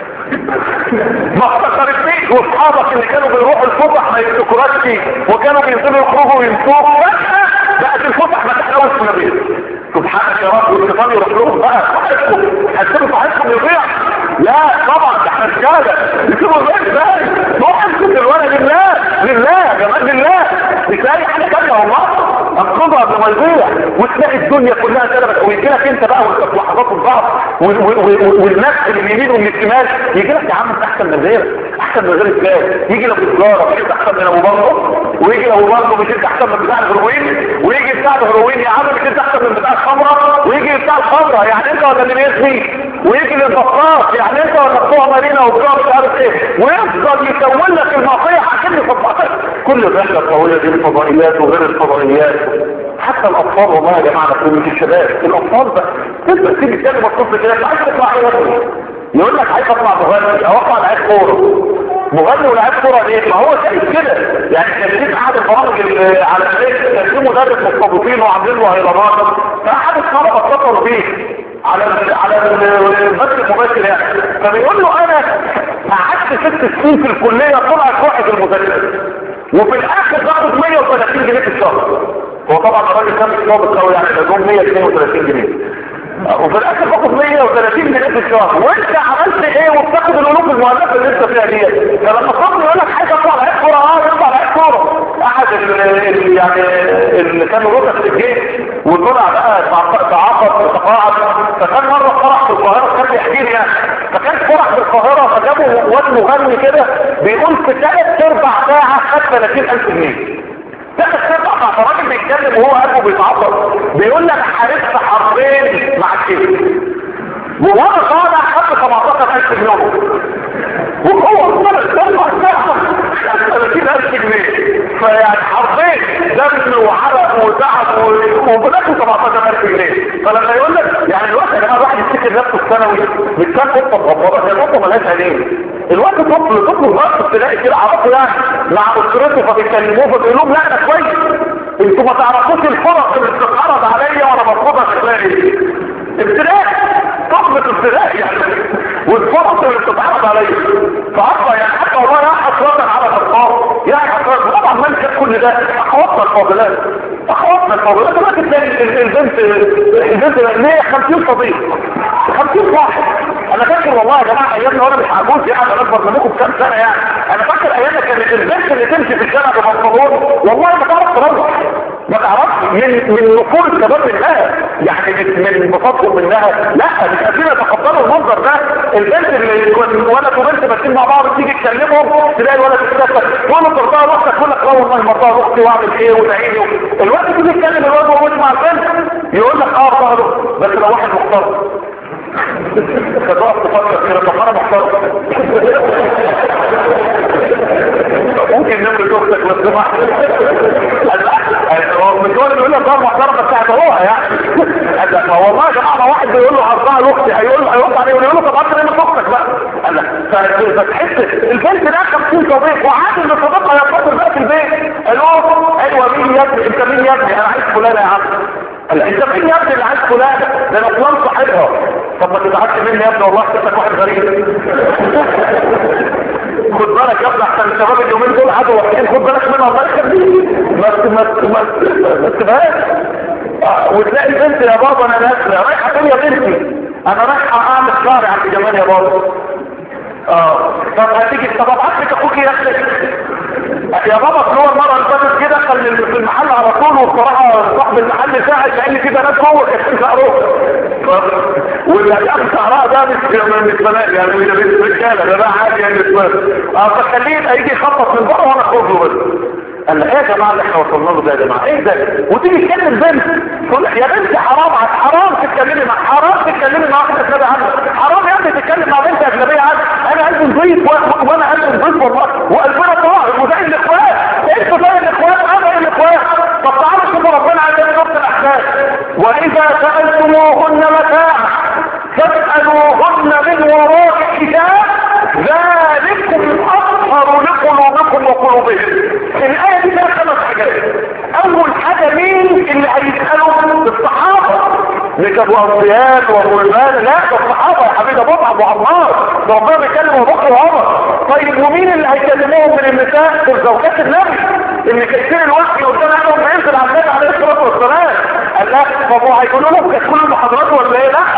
A: ما افتكرت فيك واصحابك اللي كانوا بيروحوا الفسح ما يفتكروش فيك وكانوا بينزلوا يخرجوا وينسوك بقت الفسح ما تحلوش في النبي سبحانك يا رب والشيطان يروح لهم بقى صاحبكم هتسيبوا صاحبكم يضيع لا طبعا ده احنا رجاله يسيبوا الغير ازاي روح امسك الولد لله لله يا جماعه لله مش لاقي حاجه ثانيه والله انقذها قبل ما يضيع وتلاقي الدنيا كلها سلبت ويجي لك انت بقى وانت في لحظات الضعف والناس اللي من اليمين ومن الشمال يجي لك يا عم انت احسن من غيرك احسن من غير ازاي يجي لك التجاره مش انت احسن من ابو بكر ويجي ابو بكر مش انت احسن من بتاع الهروين ويجي بتاع الهروين يا عم مش انت احسن من بتاع الخمره ويجي بتاع الخمره يعني انت ولا اللي بيسمي ويجي للبقاط يعني انت ولا بتوع مارينا وبتوع مش عارف ايه ويفضل يسوي لك المعصيه عشان يصدقك كل الرحله الطويله دي الفضائيات وغير الفضائيات حتى الاطفال والله يا جماعه ده مش الشباب الاطفال بقى تبقى تيجي تكلم الطفل كده انت عايز تطلع ايه يا يقول لك عايز اطلع مغني او اطلع لعيب كوره مغني ولاعيب كوره ليه ما هو شايف كده يعني كان في احد البرامج اللي على الفيس كان في مدرب مستضيفين وعاملين له هيلانات فاحد الطلبه اتصل بيه على ال على البث المباشر يعني فبيقول له انا قعدت ست سنين في الكليه طلعت واحد المذاكره وفي الاخر باخد 130 جنيه في الشهر هو طبعا الراجل كان مش ضابط قوي يعني ده 132 جنيه وفي الاخر باخد 130 جنيه في الشهر وانت عملت ايه وبتاخد الالوف المؤلفه اللي انت فيها دي فلما صاحبي يقول لك حاجه اطلع لعيب كوره اه اطلع لعيب كوره احد ال يعني اللي كانوا ركب في الجيش وطلع بقى تعاقد تقاعد فكان مره فرح في القاهره كان بيحكي لي يعني فكان فرح في القاهره فجابوا واد مغني كده بيقول في ثلاث اربع ساعه خد 30000 جنيه ثلاث اربع ساعه فالراجل بيتكلم وهو قلبه بيتعبر بيقول لك حاربت حربين مع الشيخ وهو طالع خد 17000 جنيه وهو ثلاث اربع ساعه 30000 جنيه فيعني حرفين دم وعرق وتعب وبدأته 17000 جنيه فلما يقول لك يعني الوقت يا جماعه الواحد يفتكر نفسه الثانوي مش كان قطه مغمضه هي قطه مالهاش عينين الوقت طفل طفل صغير تلاقي كده عرفه يعني مع اسرته فبيكلموه فبيقول لهم لا انا كويس انتوا ما تعرفوش الفرص اللي بتتعرض عليا وانا مرفوضه شكلها ابتلاء طفل ابتلاء يعني والفرص اللي بتتعرض عليا فعرفه يعني حتى والله يا حسرة على الارقام يا حسرة طبعا من كان كل ده اخواتنا الفاضلات اخواتنا الفاضلات دلوقتي تلاقي البنت البنت ليه 50 صديق 50 واحد انا فاكر والله يا جماعه ايامنا وانا مش عجوز يعني انا اكبر منكم بكام سنه يعني انا فاكر ايامنا كانت البنت اللي تمشي في الشارع ببنطلون والله ما تعرف تروح ما تعرفش من من نفور الشباب منها يعني مش من بفضل منها لا مش قادرين يتقبلوا المنظر ده البنت اللي يكون ولد وبنت ماشيين مع بعض تيجي تكلمهم تلاقي الولد يتكسر تقول له ترضاها اختك يقول لك لا والله مرضاها اختي واعمل ايه وتعيني الوقت تيجي تتكلم الواد وهو مش مع البنت يقول لك اه ظهره بس لو واحد محترم فتقف تفكر كده طب انا محترم ممكن نملك اختك بس ما هو مش هو اللي بيقول لك اه محترم بس هتروها يعني ما والله يا جماعه ما واحد بيقول له هرضاها لاختي هيقول له هيرد عليه يقول له طب انت نملك اختك بقى قال لك فتحس البنت ده 50 صديق وعادي ان صديقها ينتصر بقى في البيت قالوا ايوه مين يا ابني انت مين يا ابني انا عايز فلانه يا عم قال انت مين يا ابني اللي عايز فلانه ده انا فلان صاحبها طب ما تزعلش مني يا ابني والله شفتك واحد غريب خد بالك يا ابني احسن الشباب اليومين دول قعدوا واحدين خد بالك منها الله يخليك ما ما ما ما تسيبهاش وتلاقي البنت يا بابا انا نازله رايحه فين يا بنتي انا رايحه اعمل شعري عند جمال يا بابا اه طب هتيجي طب ابعت لك اخوك ياخدك يا بابا هو المره اللي فاتت كده دخل في المحل على طول وبصراحه صاحب المحل ساعد لان في بنات جوه كانت شعرهم واللي هيقف شعرها ده مش مش بنات يعني مش رجاله ده بقى عادي يعني اه فخليه هيجي يخبط من بره وانا اخرج له بس قال لك ايه يا جماعه اللي احنا وصلنا له ده يا جماعه ايه ده وتيجي تكلم بنت تقول يا بنت حرام حرام تتكلمي مع حرام تتكلمي مع واحده اجنبيه عنك حرام يا ابني تتكلم مع بنت اجنبيه عنك انا قلبي نضيف وانا قلبي نضيف والله وقلبنا طاهر وزي الاخوات انتوا زي الاخوات انا زي الاخوات طب تعالوا شوفوا ربنا عندنا نص الاحسان واذا سالتموهن متاعا فاسالوهن من وراء حجاب ذلكم اطهر لقلوبكم وقلوبهم الآية دي فيها خمس حاجات أول حاجة مين اللي هيسألوا الصحابة مش أبو أبيان وأبو المان لا ده الصحابة يا حبيبي أبو أبو عمار ده ربنا بيتكلم أبو بكر وعمر طيب ومين اللي هيكلموهم من النساء دول زوجات النبي اللي كثير الوحي قدام عنهم بينزل على النبي عليه الصلاة والسلام قال لا طب هو هيقولوا لهم كانت كل المحاضرات ولا ايه لا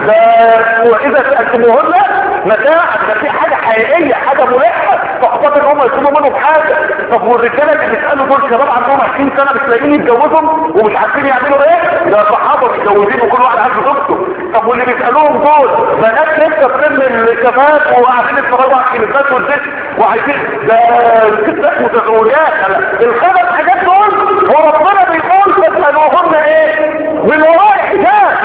A: ده واذا سالتموهن متاعا ده في حاجه حقيقيه حاجه ملحه فاقتضى ان هم يطلبوا منهم حاجه طب والرجاله اللي بيسالوا دول شباب عندهم 20 سنه مش لاقيين يتجوزهم ومش عارفين يعملوا ايه ده صحابه متجوزين وكل واحد عنده زوجته طب واللي بيسالوهم دول بنات لسه في سن الشباب وقاعدين يتفرجوا على الكليبات والدش وعايزين ده ستات متزوجات الخمس حاجات دول هو ربنا بيقول فاسالوهن ايه من وراء حجاب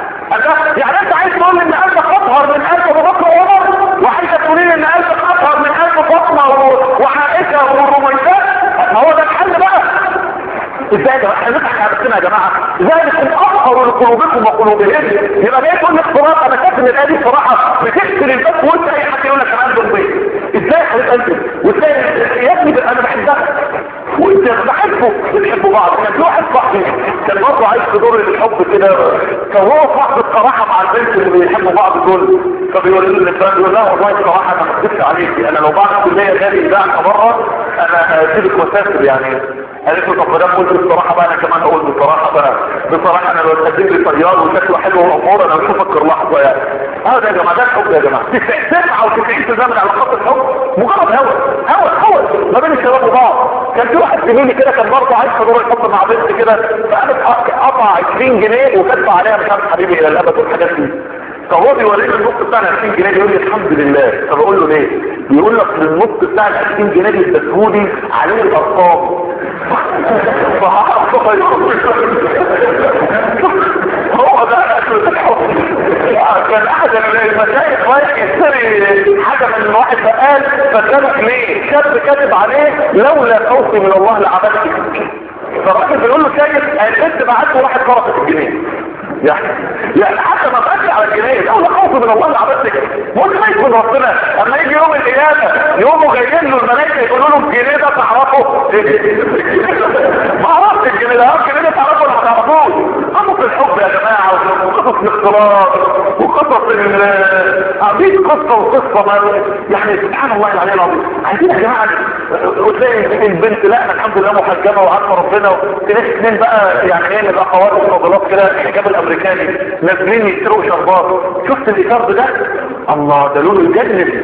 A: يعني انت عايز تقول ان قلبك اطهر من قلب ابو بكر وعمر وعايز تقول ان قلبك اطهر من قلب فاطمه وعائشه والرميسات ما هو ده الحل بقى ازاي يا جماعه احنا نضحك على نفسنا يا جماعه ذلكم اطهر لقلوبكم وقلوبهم يبقى جاي تقول لك صراحه انا شايف ان الايه دي صراحه بتغسل الباب وانت اي حد يقول لك انا عندهم بيت ازاي يا حبيب قلبي وازاي يا ابني انا بحبها وانت بحبه بتحبوا بعض كان في واحد صاحبي كان برضه عايز في دور الحب كده فهو صاحب الصراحه مع البنت اللي بيحبوا بعض دول فبيقول له البنت يقول لها والله الصراحه انا ما كدبتش عليكي انا لو بعد كليه غالي دعك مره انا هسيبك واسافر يعني قالت له طب ما دام قلت الصراحه بقى انا كمان اقول بصراحه بقى بصراحه انا لو تقدم لي طيار وشكله حلو وامور انا مش هفكر لحظه يعني هذا يا جماعه ده الحب يا جماعه 99% من علاقات الحب مجرد هوى هوى هوى ما بين الشباب وبعض كان في واحد زميلي كده كان برضه عايز حضور الحب مع بنت كده فقامت قطع 20 جنيه وكتب عليها مش عارف حبيبي الى الابد والحاجات دي فهو بيوريني النص بتاع ال 20 جنيه يقول لي الحمد لله فبقول له ليه؟ بيقول لك النص بتاع ال 20 جنيه اللي اديتهولي عليه الارقام هو ده كان احد المشايخ رايح يشتري حاجه من واحد بقال فاداله جنيه شاب كاتب عليه لولا خوفي من الله لعبدتك فالراجل بيقول له شايف البنت بعت له واحد فرصه الجنيه يعني يعني حتى ما بقاش على الجنيه لولا خوف من الله لعبدتك مش خايف من ربنا اما يجي يوم القيامه يقوموا جايين له الملائكه يقولوا له الجنيه ده تعرفه ما عرفت الجنيه ده الجنيه ده تعرفه ولا ما تعرفوش قصص الحب يا جماعه وقصص الاختلاط وقصص عبيد قصه وقصه ما يعني سبحان الله العلي العظيم عايزين يا جماعه وتلاقي البنت لا انا الحمد لله محجبه وعارفه ربنا تلاقي اثنين بقى يعني ايه نبقى خوارج وفضلات كده الحجاب الامريكاني نازلين يشتروا شربات شفت الايجار ده الله ده لونه يجنن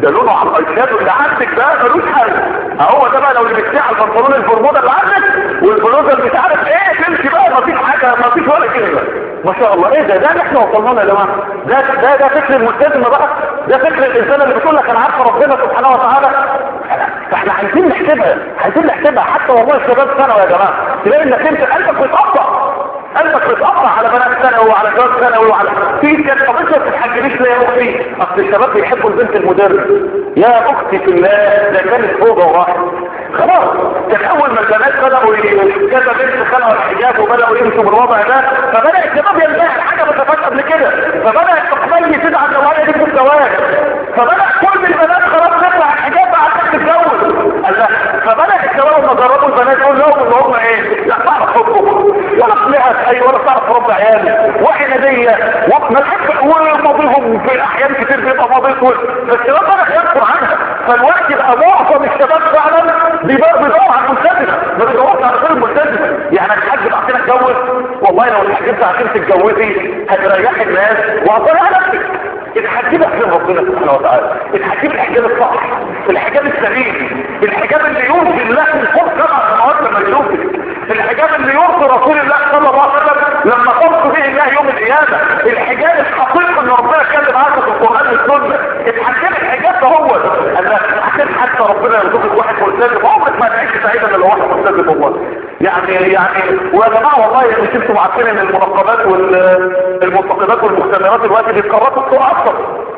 A: ده لونه على الايشاد اللي عندك ده ملوش حل اهو ده بقى لو اللي بتاع البنطلون البرمودا اللي عندك والبلوزه اللي مش عارف ايه تمشي بقى مفيش حاجه مفيش ولا كلمه ما شاء الله ايه ده ده اللي احنا وصلنا له يا جماعه ده ده ده فكر الملتزم بقى ده فكر الانسان اللي بتقول لك انا عارفه ربنا سبحانه وتعالى فاحنا عايزين نحسبها عايزين نحسبها حتى والله الشباب ثانوي يا جماعه تلاقي انك انت قلبك بيتقطع قلبك بيتقطع على بنات ثانوي وعلى جواز ثانوي وعلى في كان طب انت ما بتتحجبيش ليه يا اختي اصل الشباب بيحبوا البنت المدرس يا اختي في الله ده كانت فوضى وراحت خلاص كان اول ما البنات بداوا ي- كذا بنت خلعوا الحجاب وبداوا يمشوا بالوضع ده فبدا الشباب ينتهي حاجه ما شافهاش قبل كده فبدا التقبيل تزعل لو هي دي في الزواج فبدا كل البنات خلاص تطلع الحجاب بقى عشان تتجوز قال لا فبدا الشباب لما جربوا البنات يقول لهم ان هم ايه لا تعرف حبهم ولا طلعت اي ولا تعرف رب عيالي وعناديه وملحق وماضيهم في احيان كتير بيبقى ماضيهم فالشباب بدا يذكر عنها فالوقت بقى معظم الشباب فعلا بيبقى بيدور على الملتزمه ما بيدورش على غير الملتزمه يعني الحاج عشان اتجوز والله لو اتحجبت عشان تتجوزي هتريحي الناس وهتضيع نفسك اتحجبي عشان ربنا سبحانه وتعالى اتحجبي الحجاب الصح الحجاب السليم الحجاب اللي يرضي الله الخوف سبع سنوات لما يشوفك الحجاب اللي يرضي رسول الله صلى الله عليه وسلم لما ترضي به الله يوم القيامه الحجاب الحقيقي اللي ربنا اتكلم عنه في القران والسنه اتحجبي الحجاب ده هو قال لك عشان حتى ربنا يرزقك واحد ملتزم عمرك ما هتعيش سعيدا الا لو واحد ملتزم والله يعني يعني ويا جماعه والله مش انتم عارفين ان المنقبات والمنتقدات والمختمرات دلوقتي بيتكرروا بسرعه اكتر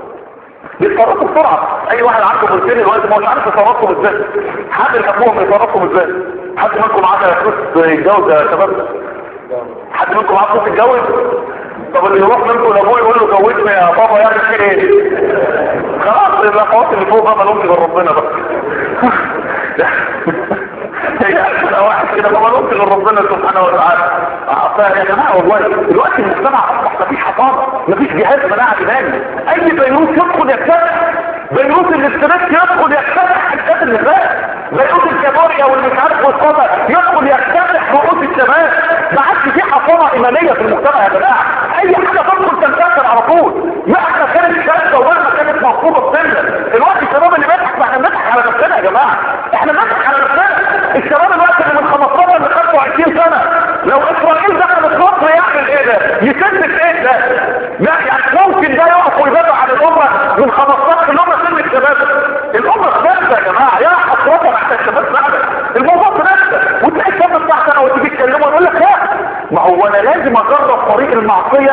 A: بيتفرقوا بسرعة اي واحد عنده بنتين دلوقتي ما هوش عارف يتفرقوا ازاي حد همهم يتفرقوا ازاي حد منكم معاه فلوس يتجوز يا شباب حد منكم معاه فلوس يتجوز طب اللي يروح منكم لابوه يقول له جوزني يا بابا يعمل فيه ايه خلاص الاخوات اللي فوق بقى مالهمش غير ربنا بقى هي أحسن واحد كده ما مالهمش غير ربنا سبحانه وتعالى فيا جماعه والله دلوقتي المجتمع اصبح مفيش حصانه مفيش جهاز مناعه دماغي اي فيروس يدخل يكتسح فيروس الاسترس يدخل يكتسح حاجات النفاق فيروس الكابوريا والمش عارف والصدى يدخل يكتسح رؤوس الشباب ما عادش في حصانه ايمانيه في المجتمع يا جماعه اي حاجه تدخل تنتشر على طول مهما كانت شاذه ومهما كانت مفروضه بسنه دلوقتي الشباب اللي بيضحك ما احنا بنضحك على نفسنا يا جماعه احنا بنضحك على نفسنا الشباب الوقت اللي من 15 ل 25 سنه لو اسرائيل دخلت مصر يعمل ايه ده يسلك ايه ده لا يعني ممكن ده يقف ويدافع عن الامه من 15 اللي هم سن الشباب الامه خبزه يا جماعه يا حسرتها على الشباب فعلا الموضوع في نفسك وتلاقي الشاب بتاعك انا وتيجي تكلمه يقول لك لا ما هو انا لازم اجرب طريق المعصيه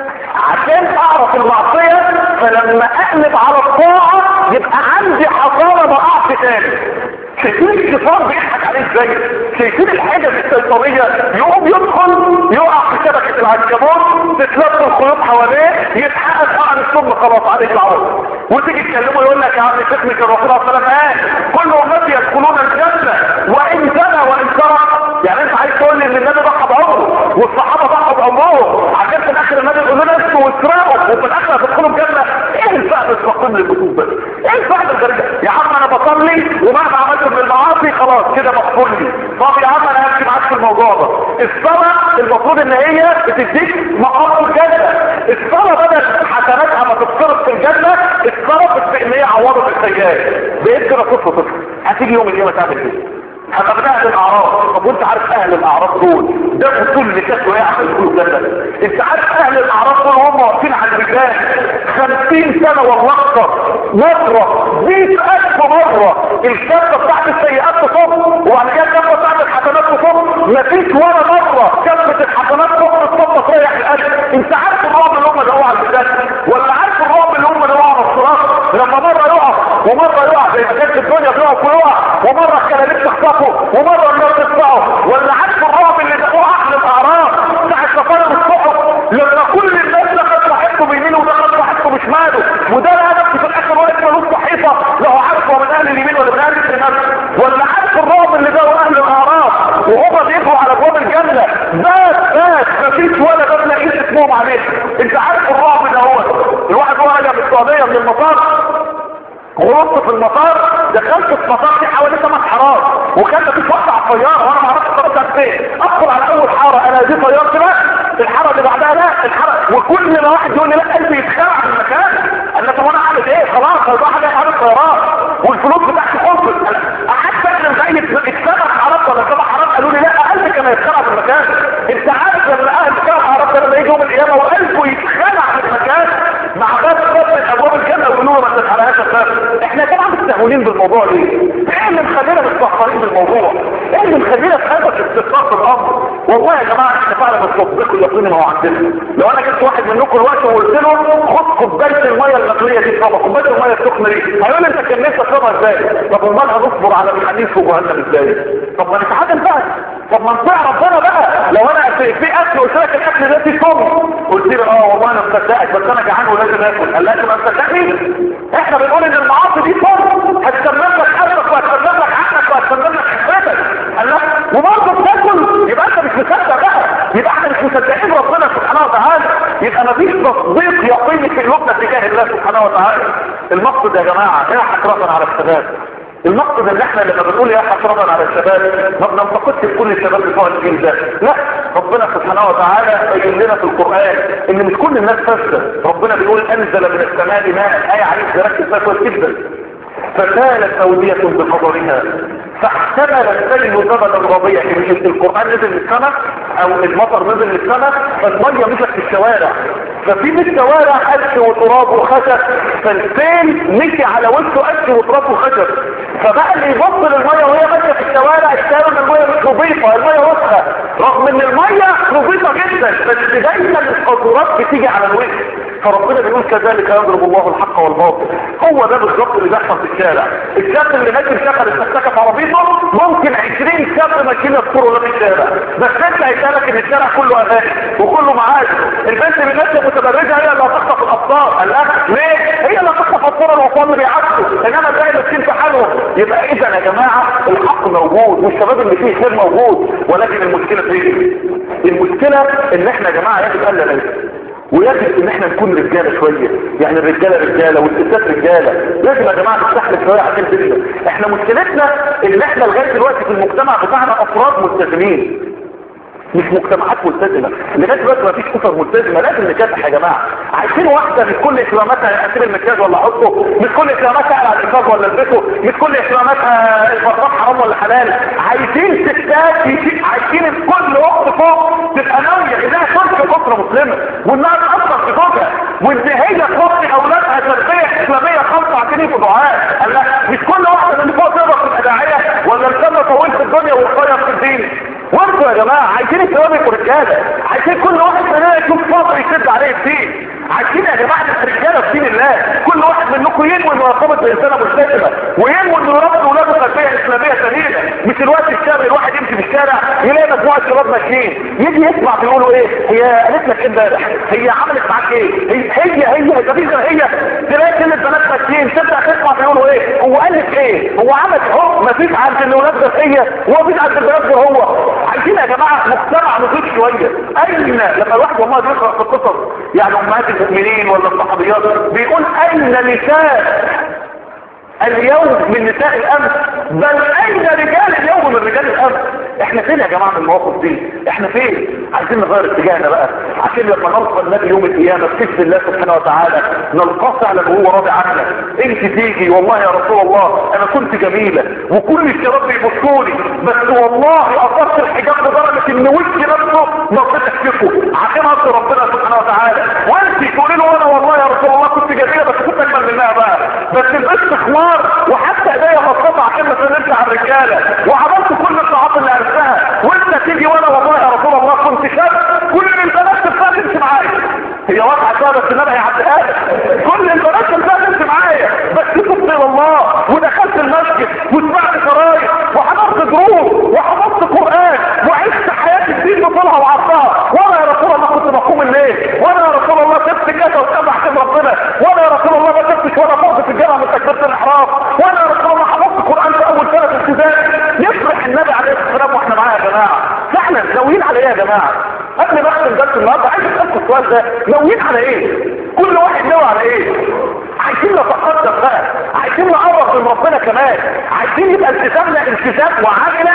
A: عشان اعرف المعصيه فلما اقلب على الطاعه يبقى عندي حصانه ما اقعش تاني شايفين الشيطان بيضحك عليه ازاي شايفين الحاجة السيطرية يقوم يدخل يقع في شبكة العنكبوت تتلف الخيوط حواليه يتحقق قعن السم خلاص عليه العوض وتيجي تكلمه يقول لك يا عم شيخني الرسول صلى الله عليه وسلم قال كل امتي يدخلون الجنة وان زنى وان سرق يعني انت عايز تقول لي ان النبي ضحى بعمره والصحابة ضحوا بعمرهم عشان في الاخر النبي يقول لنا اسمه واسرقوا وفي الاخر هتدخلوا الجنة ايه الفهم الفقيم للبطوط ده ايه الفهم الغريب ده؟ يا عم انا بصلي ومهما عملت من المعاصي خلاص كده مغفور لي طب يا عم انا همشي معاك في الموضوع ده الصلاة المفروض ان هي بتديك مقام الجنة الصلاة بدل حسناتها ما تتصرف في الجنة الصلاة بتبقى ان هي عوضت السيئات بقيت كده طفل طفل هتيجي يوم القيامة تعمل ايه هتبقى اهل الاعراض طب وانت عارف اهل الاعراض دول ده اصول اللي كانت وقع في القلوب ده انت عارف اهل الاعراض دول هم واقفين على الرجال خمسين سنة والله اكتر مرة مئة الف مرة الكفة بتاعت السيئات تصب وبعد كده الكفة بتاعت الحسنات تصب مفيش ولا مرة كفة الحسنات تصب تصب تريح القلب انت عارف الرعب اللي هم دقوه على الرجال ولا عارف الرعب اللي هم دقوه على الصراط لما مرة يقع ومرة يقع زي ما كانت الدنيا بيقف ويقع ومرة الكلامات تخطفه ومرة النار تدفعه ولا عارف الرعب اللي دقوه اهل الاعراض بتاع السفارة الصحف لما كل الناس دخلت صاحبته بيمينه ودخلت صاحبته بشماله وده الهدف في الاخر واقف ملوش صحيفة لو عارف هو من اهل اليمين ولا من اهل الشمال ولا عارف الرعب اللي ده اهل الاعراض وهم بيجروا على ابواب الجنة بس بس مفيش ولا باب لاقيين اسمهم عليه انت عارف الرعب ده هو الواحد هو راجع من السعودية من المطار غرفت في المطار دخلت في المطار في حوالي ثمان حارات وكان مفيش وقت على الطياره وانا ما اعرفش الطياره كانت فين ادخل على اول حاره انا دي طيارتي بقى الحاره اللي بعدها لا الحاره وكل ما واحد يقول لي لا قلبي يتخلع من المكان انا طب انا اعمل ايه خلاص هروح اجي اعمل طيران والفلوس بتاعتي خلصت قعدت اكلم زي اتسبع حرام ولا سبع حرام قالوا لي لا قلبي كان يتخلع من المكان انت عارف لما اهل سبع حرام لما يجي يوم القيامه وقلبه يتخلع من المكان مع باب باب من ابواب الجنه يقولوا له ما تتحرقهاش الباب احنا طبعا مستهونين بالموضوع ليه؟ ايه اللي مخلينا مستحقرين بالموضوع؟ ايه اللي مخلينا في هذا الاستفسار في الامر؟ والله يا جماعه احنا فعلا بنصدقوا اليقين ما هو عندنا لو انا جبت واحد منكم دلوقتي وقلت له خد كوبايه الميه المقليه دي طبعا كوبايه الميه السخنه دي هيقول انت كان نفسك تشربها ازاي؟ طب امال هنصبر على الحديث في جهنم ازاي؟ طب ما نتعادل بقى طب ما نطيع ربنا بقى لو انا في, في اكل قلت لك الاكل ده فيه صوم قلت لي اه والله انا مصدقك بس انا جعان ولازم اكل قال لك ما تصدقني احنا بنقول ان المعاصي دي صوم هتسمم لك قلبك وهتسمم لك عقلك وهتسمم لك حسابك قال لك وبرضه بتاكل يبقى انت مش مصدق بقى يبقى احنا مش مصدقين ربنا سبحانه وتعالى يبقى مفيش تصديق يقيني في قلوبنا تجاه الله سبحانه وتعالى المقصد يا جماعه يا حسرة على الشباب المقصد ان احنا لما بنقول يا حسرة على الشباب ما بننتقدش في كل الشباب بتوع الجيل ده لا ربنا سبحانه وتعالى بين لنا في القرآن ان مش كل الناس فاسدة ربنا بيقول انزل من السماء ماء ايه عليك تركز فيها كويس جدا فكانت أودية بقدرها فاحتمل السيل زبدا ربيع مش القرآن نزل من السماء او المطر نزل من السماء فالمية مشت في الشوارع ففي في الشوارع قش وتراب وخشب فالسيل مشي على وشه قش وتراب وخشب فبقى اللي يبص للمية وهي ماشية في الشوارع يشتغل ان المية مش نظيفة المية وسخة رغم ان المية نظيفة جدا بس دايما القدرات بتيجي على الوجه فربنا بيقول كذلك يضرب الله الحق والباطل هو ده بالظبط اللي بيحصل في الشارع الشاب اللي نازل شغل السكسكه في عربيته ممكن 20 شاب ماشيين يذكروا له في الشارع بس انت هيسالك ان الشارع كله اغاني وكله معاد البنت اللي ماشيه متبرجه هي اللي هتخطف الابصار قال لها ليه؟ هي اللي هتخطف ابصار الاطفال اللي بيعكسوا انما تلاقي ماسكين في حالهم يبقى اذا يا جماعه الحق موجود والشباب اللي فيه خير موجود ولكن المشكله في ايه؟ المشكله ان احنا يا جماعه يجب الا ننسى ويجب ان احنا نكون رجالة شوية يعني الرجالة رجالة والستات رجالة لازم يا جماعة نستحمل شوية عشان تبنى احنا مشكلتنا ان احنا لغاية دلوقتي في المجتمع بتاعنا افراد ملتزمين مش مجتمعات ملتزمة لغاية دلوقتي مفيش اسر ملتزمة لازم نكافح يا جماعة عايزين واحدة مش كل اهتماماتها اسيب المكياج ولا احطه مش كل اهتماماتها على الانفاق ولا البسه مش كل اهتماماتها الفرصات حرام ولا حلال عايزين ستات عايزين كل اخت فوق تبقى ناوية انها تنشئ اسرة مسلمة وانها تأثر في زوجها وان هي تربي اولادها تربية اسلامية خمسة عشان في دعاء قال لك مش كل واحدة من فوق تقدر تبقى داعية ولا السنة طويل في الدنيا والخير في الدين وانتوا يا جماعة عايزين الشباب يبقوا رجالة عايزين كل واحد مننا يشوف فضل يشد عليه الدين عايزين يا جماعة رجالة في دين الله كل واحد منكم ينوي انه يرتبط بانسانة ملتزمة وينوي انه يربي اولاده تربية اسلامية سليمة مش الوقت الشاب الواحد يمشي في الشارع يلاقي مجموعة شباب ماشيين يجي يسمع بيقولوا ايه هي قالت لك امبارح هي عملت معاك ايه هي هي هي ده في غير هي تلاقي كل البنات ماشيين تبدا تسمع بيقولوا ايه هو قال لك ايه هو عمل هو مفيش عند الاولاد غير هي ومفيش عند البنات غير هو عايزين يا جماعه مجتمع نضيف شويه اين لما الواحد والله بيقرا في القصص يعني امهات المؤمنين ولا الصحابيات بيقول اين نساء اليوم من نساء الامس بل اين رجال اليوم من رجال الامس احنا فين يا جماعة من المواقف دي احنا فين عايزين نغير اتجاهنا بقى عشان لما نلقى النبي يوم القيامة بكتب الله سبحانه وتعالى نلقاه فعلا وهو راضي عنا انت تيجي والله يا رسول الله انا كنت جميلة وكل الشباب بيبصوني بس والله اثرت الحجاب لدرجة ان وشي نفسه نصيتك فيكم عشان ارضي ربنا سبحانه وتعالى وانت تقولي له انا والله يا رسول الله كنت جميلة بس كنت اجمل منها بقى بس البس خمار وحتى ايديا مصطفى عشان ما تنزلش على الرجاله وعملت كل الطاعات اللي عرفتها وانت تيجي وانا والله يا رسول الله كنت شاب كل البنات تبقى تمشي معايا هي واقعه كده بس النبي هيعديها كل البنات تبقى تمشي معايا بس تبت الى الله ودخلت المسجد وسمعت شرايط وحضرت دروس وحفظت قران وعشت حياه الدين بطولها وعرضها وانا يا رسول الله كنت بقوم الليل وانا يا رسول الله سبت كذا وسبع عشان ربنا وانا يا رسول الله ما سبتش ولا فرض في الجامعه من تكبيره الاحرام وانا يا رسول الله حفظت القران في اول سنه ابتدائي يفرح النبي عليه الصلاه والسلام واحنا معاه يا جماعه فعلا ناويين على ايه يا جماعه قبل ما اختم درس النهارده عايز اسالكم السؤال ده ناويين على ايه كل واحد ناوي على ايه عايزين نتقدم بقى عايزين نقرب من ربنا كمان عايزين يبقى التزامنا التزام وعمل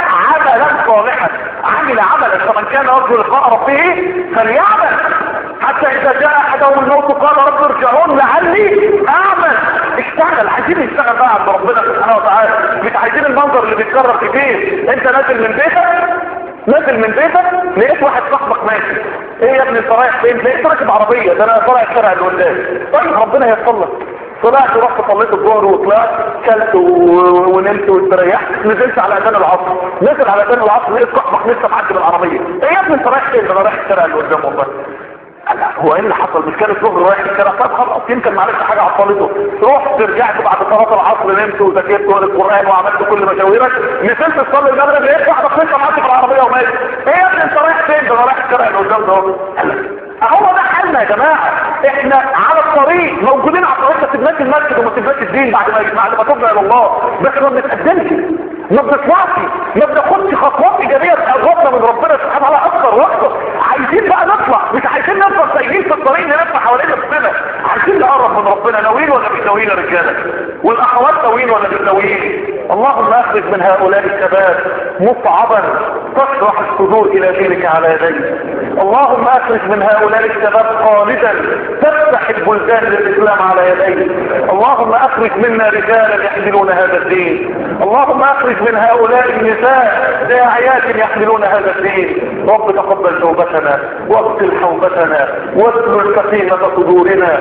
A: عملا صالحا عمل عملا فمن كان يرجو لقاء ربه فليعمل حتى اذا جاء احدهم الموت قال رب ارجعون لعلي اعمل اشتغل عايزين نشتغل بقى عند ربنا سبحانه وتعالى مش عايزين المنظر اللي بيتكرر كتير انت نازل من بيتك نازل من بيتك لقيت واحد صاحبك ماشي ايه يا ابني انت رايح فين لقيت راكب عربيه ده انا طالع الشارع اللي قدام طيب ربنا ييسر لك طلعت ورحت صليت الظهر وطلعت كلت و- ونمت واستريحت نزلت على اذان العصر نزل على اذان العصر لقيت صاحبك لسه معدي بالعربيه ايه يا ابني انت رايح فين ده انا رايح الشارع اللي قدام والله قال لا، هو ايه اللي حصل مش كان الظهر رايح الشارع طب خلاص يمكن معلش حاجه عطلته رحت رجعت بعد صلاه العصر نمت وذاكرت ورا القران وعملت كل مشاويرك نزلت تصلي المغرب لقيت واحده لسه معدي بالعربيه وماشي ايه يا ابني انت رايح فين ده انا رايح الشارع اللي قدام ده اهو. قال لا، هو ده حالنا يا جماعه احنا على الطريق موجودين على الطريق ما تبناش المسجد وما تبناش الدين بعد ما بعد ما تبنى الى الله بس ما بنتقدمش ما بنطلعش ما بناخدش خطوات ايجابيه تقربنا من ربنا سبحانه وتعالى اكتر واكتر عايزين بقى نطلع مش عايزين نفضل سايقين في الطريق نلف حوالين نفسنا عايزين نقرب من ربنا ناويين ولا مش ناويين يا رجاله والاخوات ناويين ولا مش ناويين اللهم اخرج من هؤلاء الشباب مصعبا تشرح الصدور الى دينك على يديك اللهم اخرج من هؤلاء الشباب خالدا تفتح البلدان للاسلام على يديك اللهم اخرج منا رجالا يحملون هذا الدين اللهم اخرج من هؤلاء النساء داعيات يحملون هذا الدين رب تقبل توبتنا واغسل حوبتنا واسلل سكينة صدورنا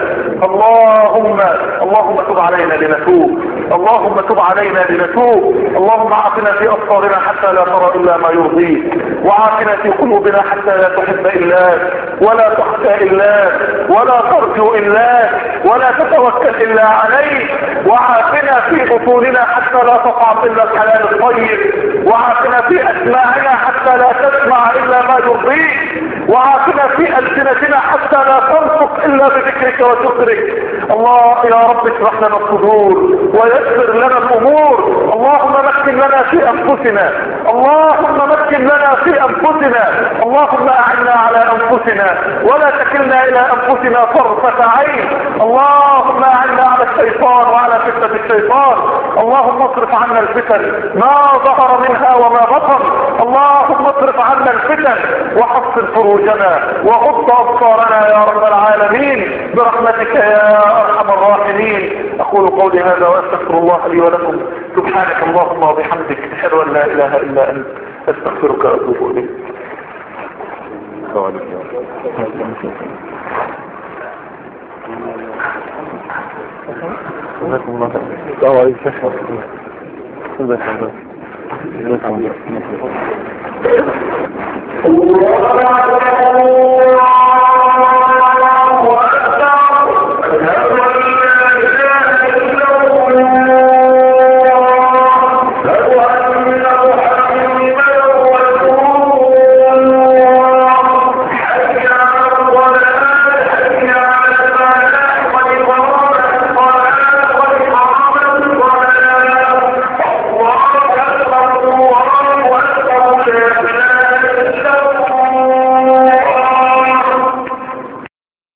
A: اللهم اللهم تب علينا لنتوب اللهم تب علينا لنتوب اللهم عافنا في أبصارنا حتى لا ترى إلا ما يرضيك وعافنا في قلوبنا حتى لا تحب إلاك ولا تخشى إلاك ولا ترجو إلاك ولا تتوكل إلا عليك وعافنا في بطوننا حتى لا تطعم إلا الحلال الطيب وعافنا في أسماعنا حتى لا تسمع إلا ما يرضيك وعافنا في ألسنتنا حتى لا تنطق إلا بذكرك وشكرك الله يا رب اشرح لنا الصدور ويسر لنا الأمور اللهم مكن لنا في أنفسنا اللهم مكن لنا في أنفسنا اللهم أعنا على أنفسنا ولا تكلنا إلى أنفسنا طرفة عين اللهم أعنا على الشيطان وعلى فتنة الشيطان اللهم اصرف عنا الفتن ما ظهر منها وما بطن اللهم اصرف عنا الفتن وحصن فروجنا وغض أبصارنا يا رب العالمين برحمتك يا أرحم الراحمين أقول قولي هذا وأستغفر الله لي ولكم سبحانك اللهم وبحمدك أشهد أن لا إله إلا أنت أستغفرك وأتوب إليك جزاكم الله خير السلام عليكم جزاكم الله
B: الله أكبر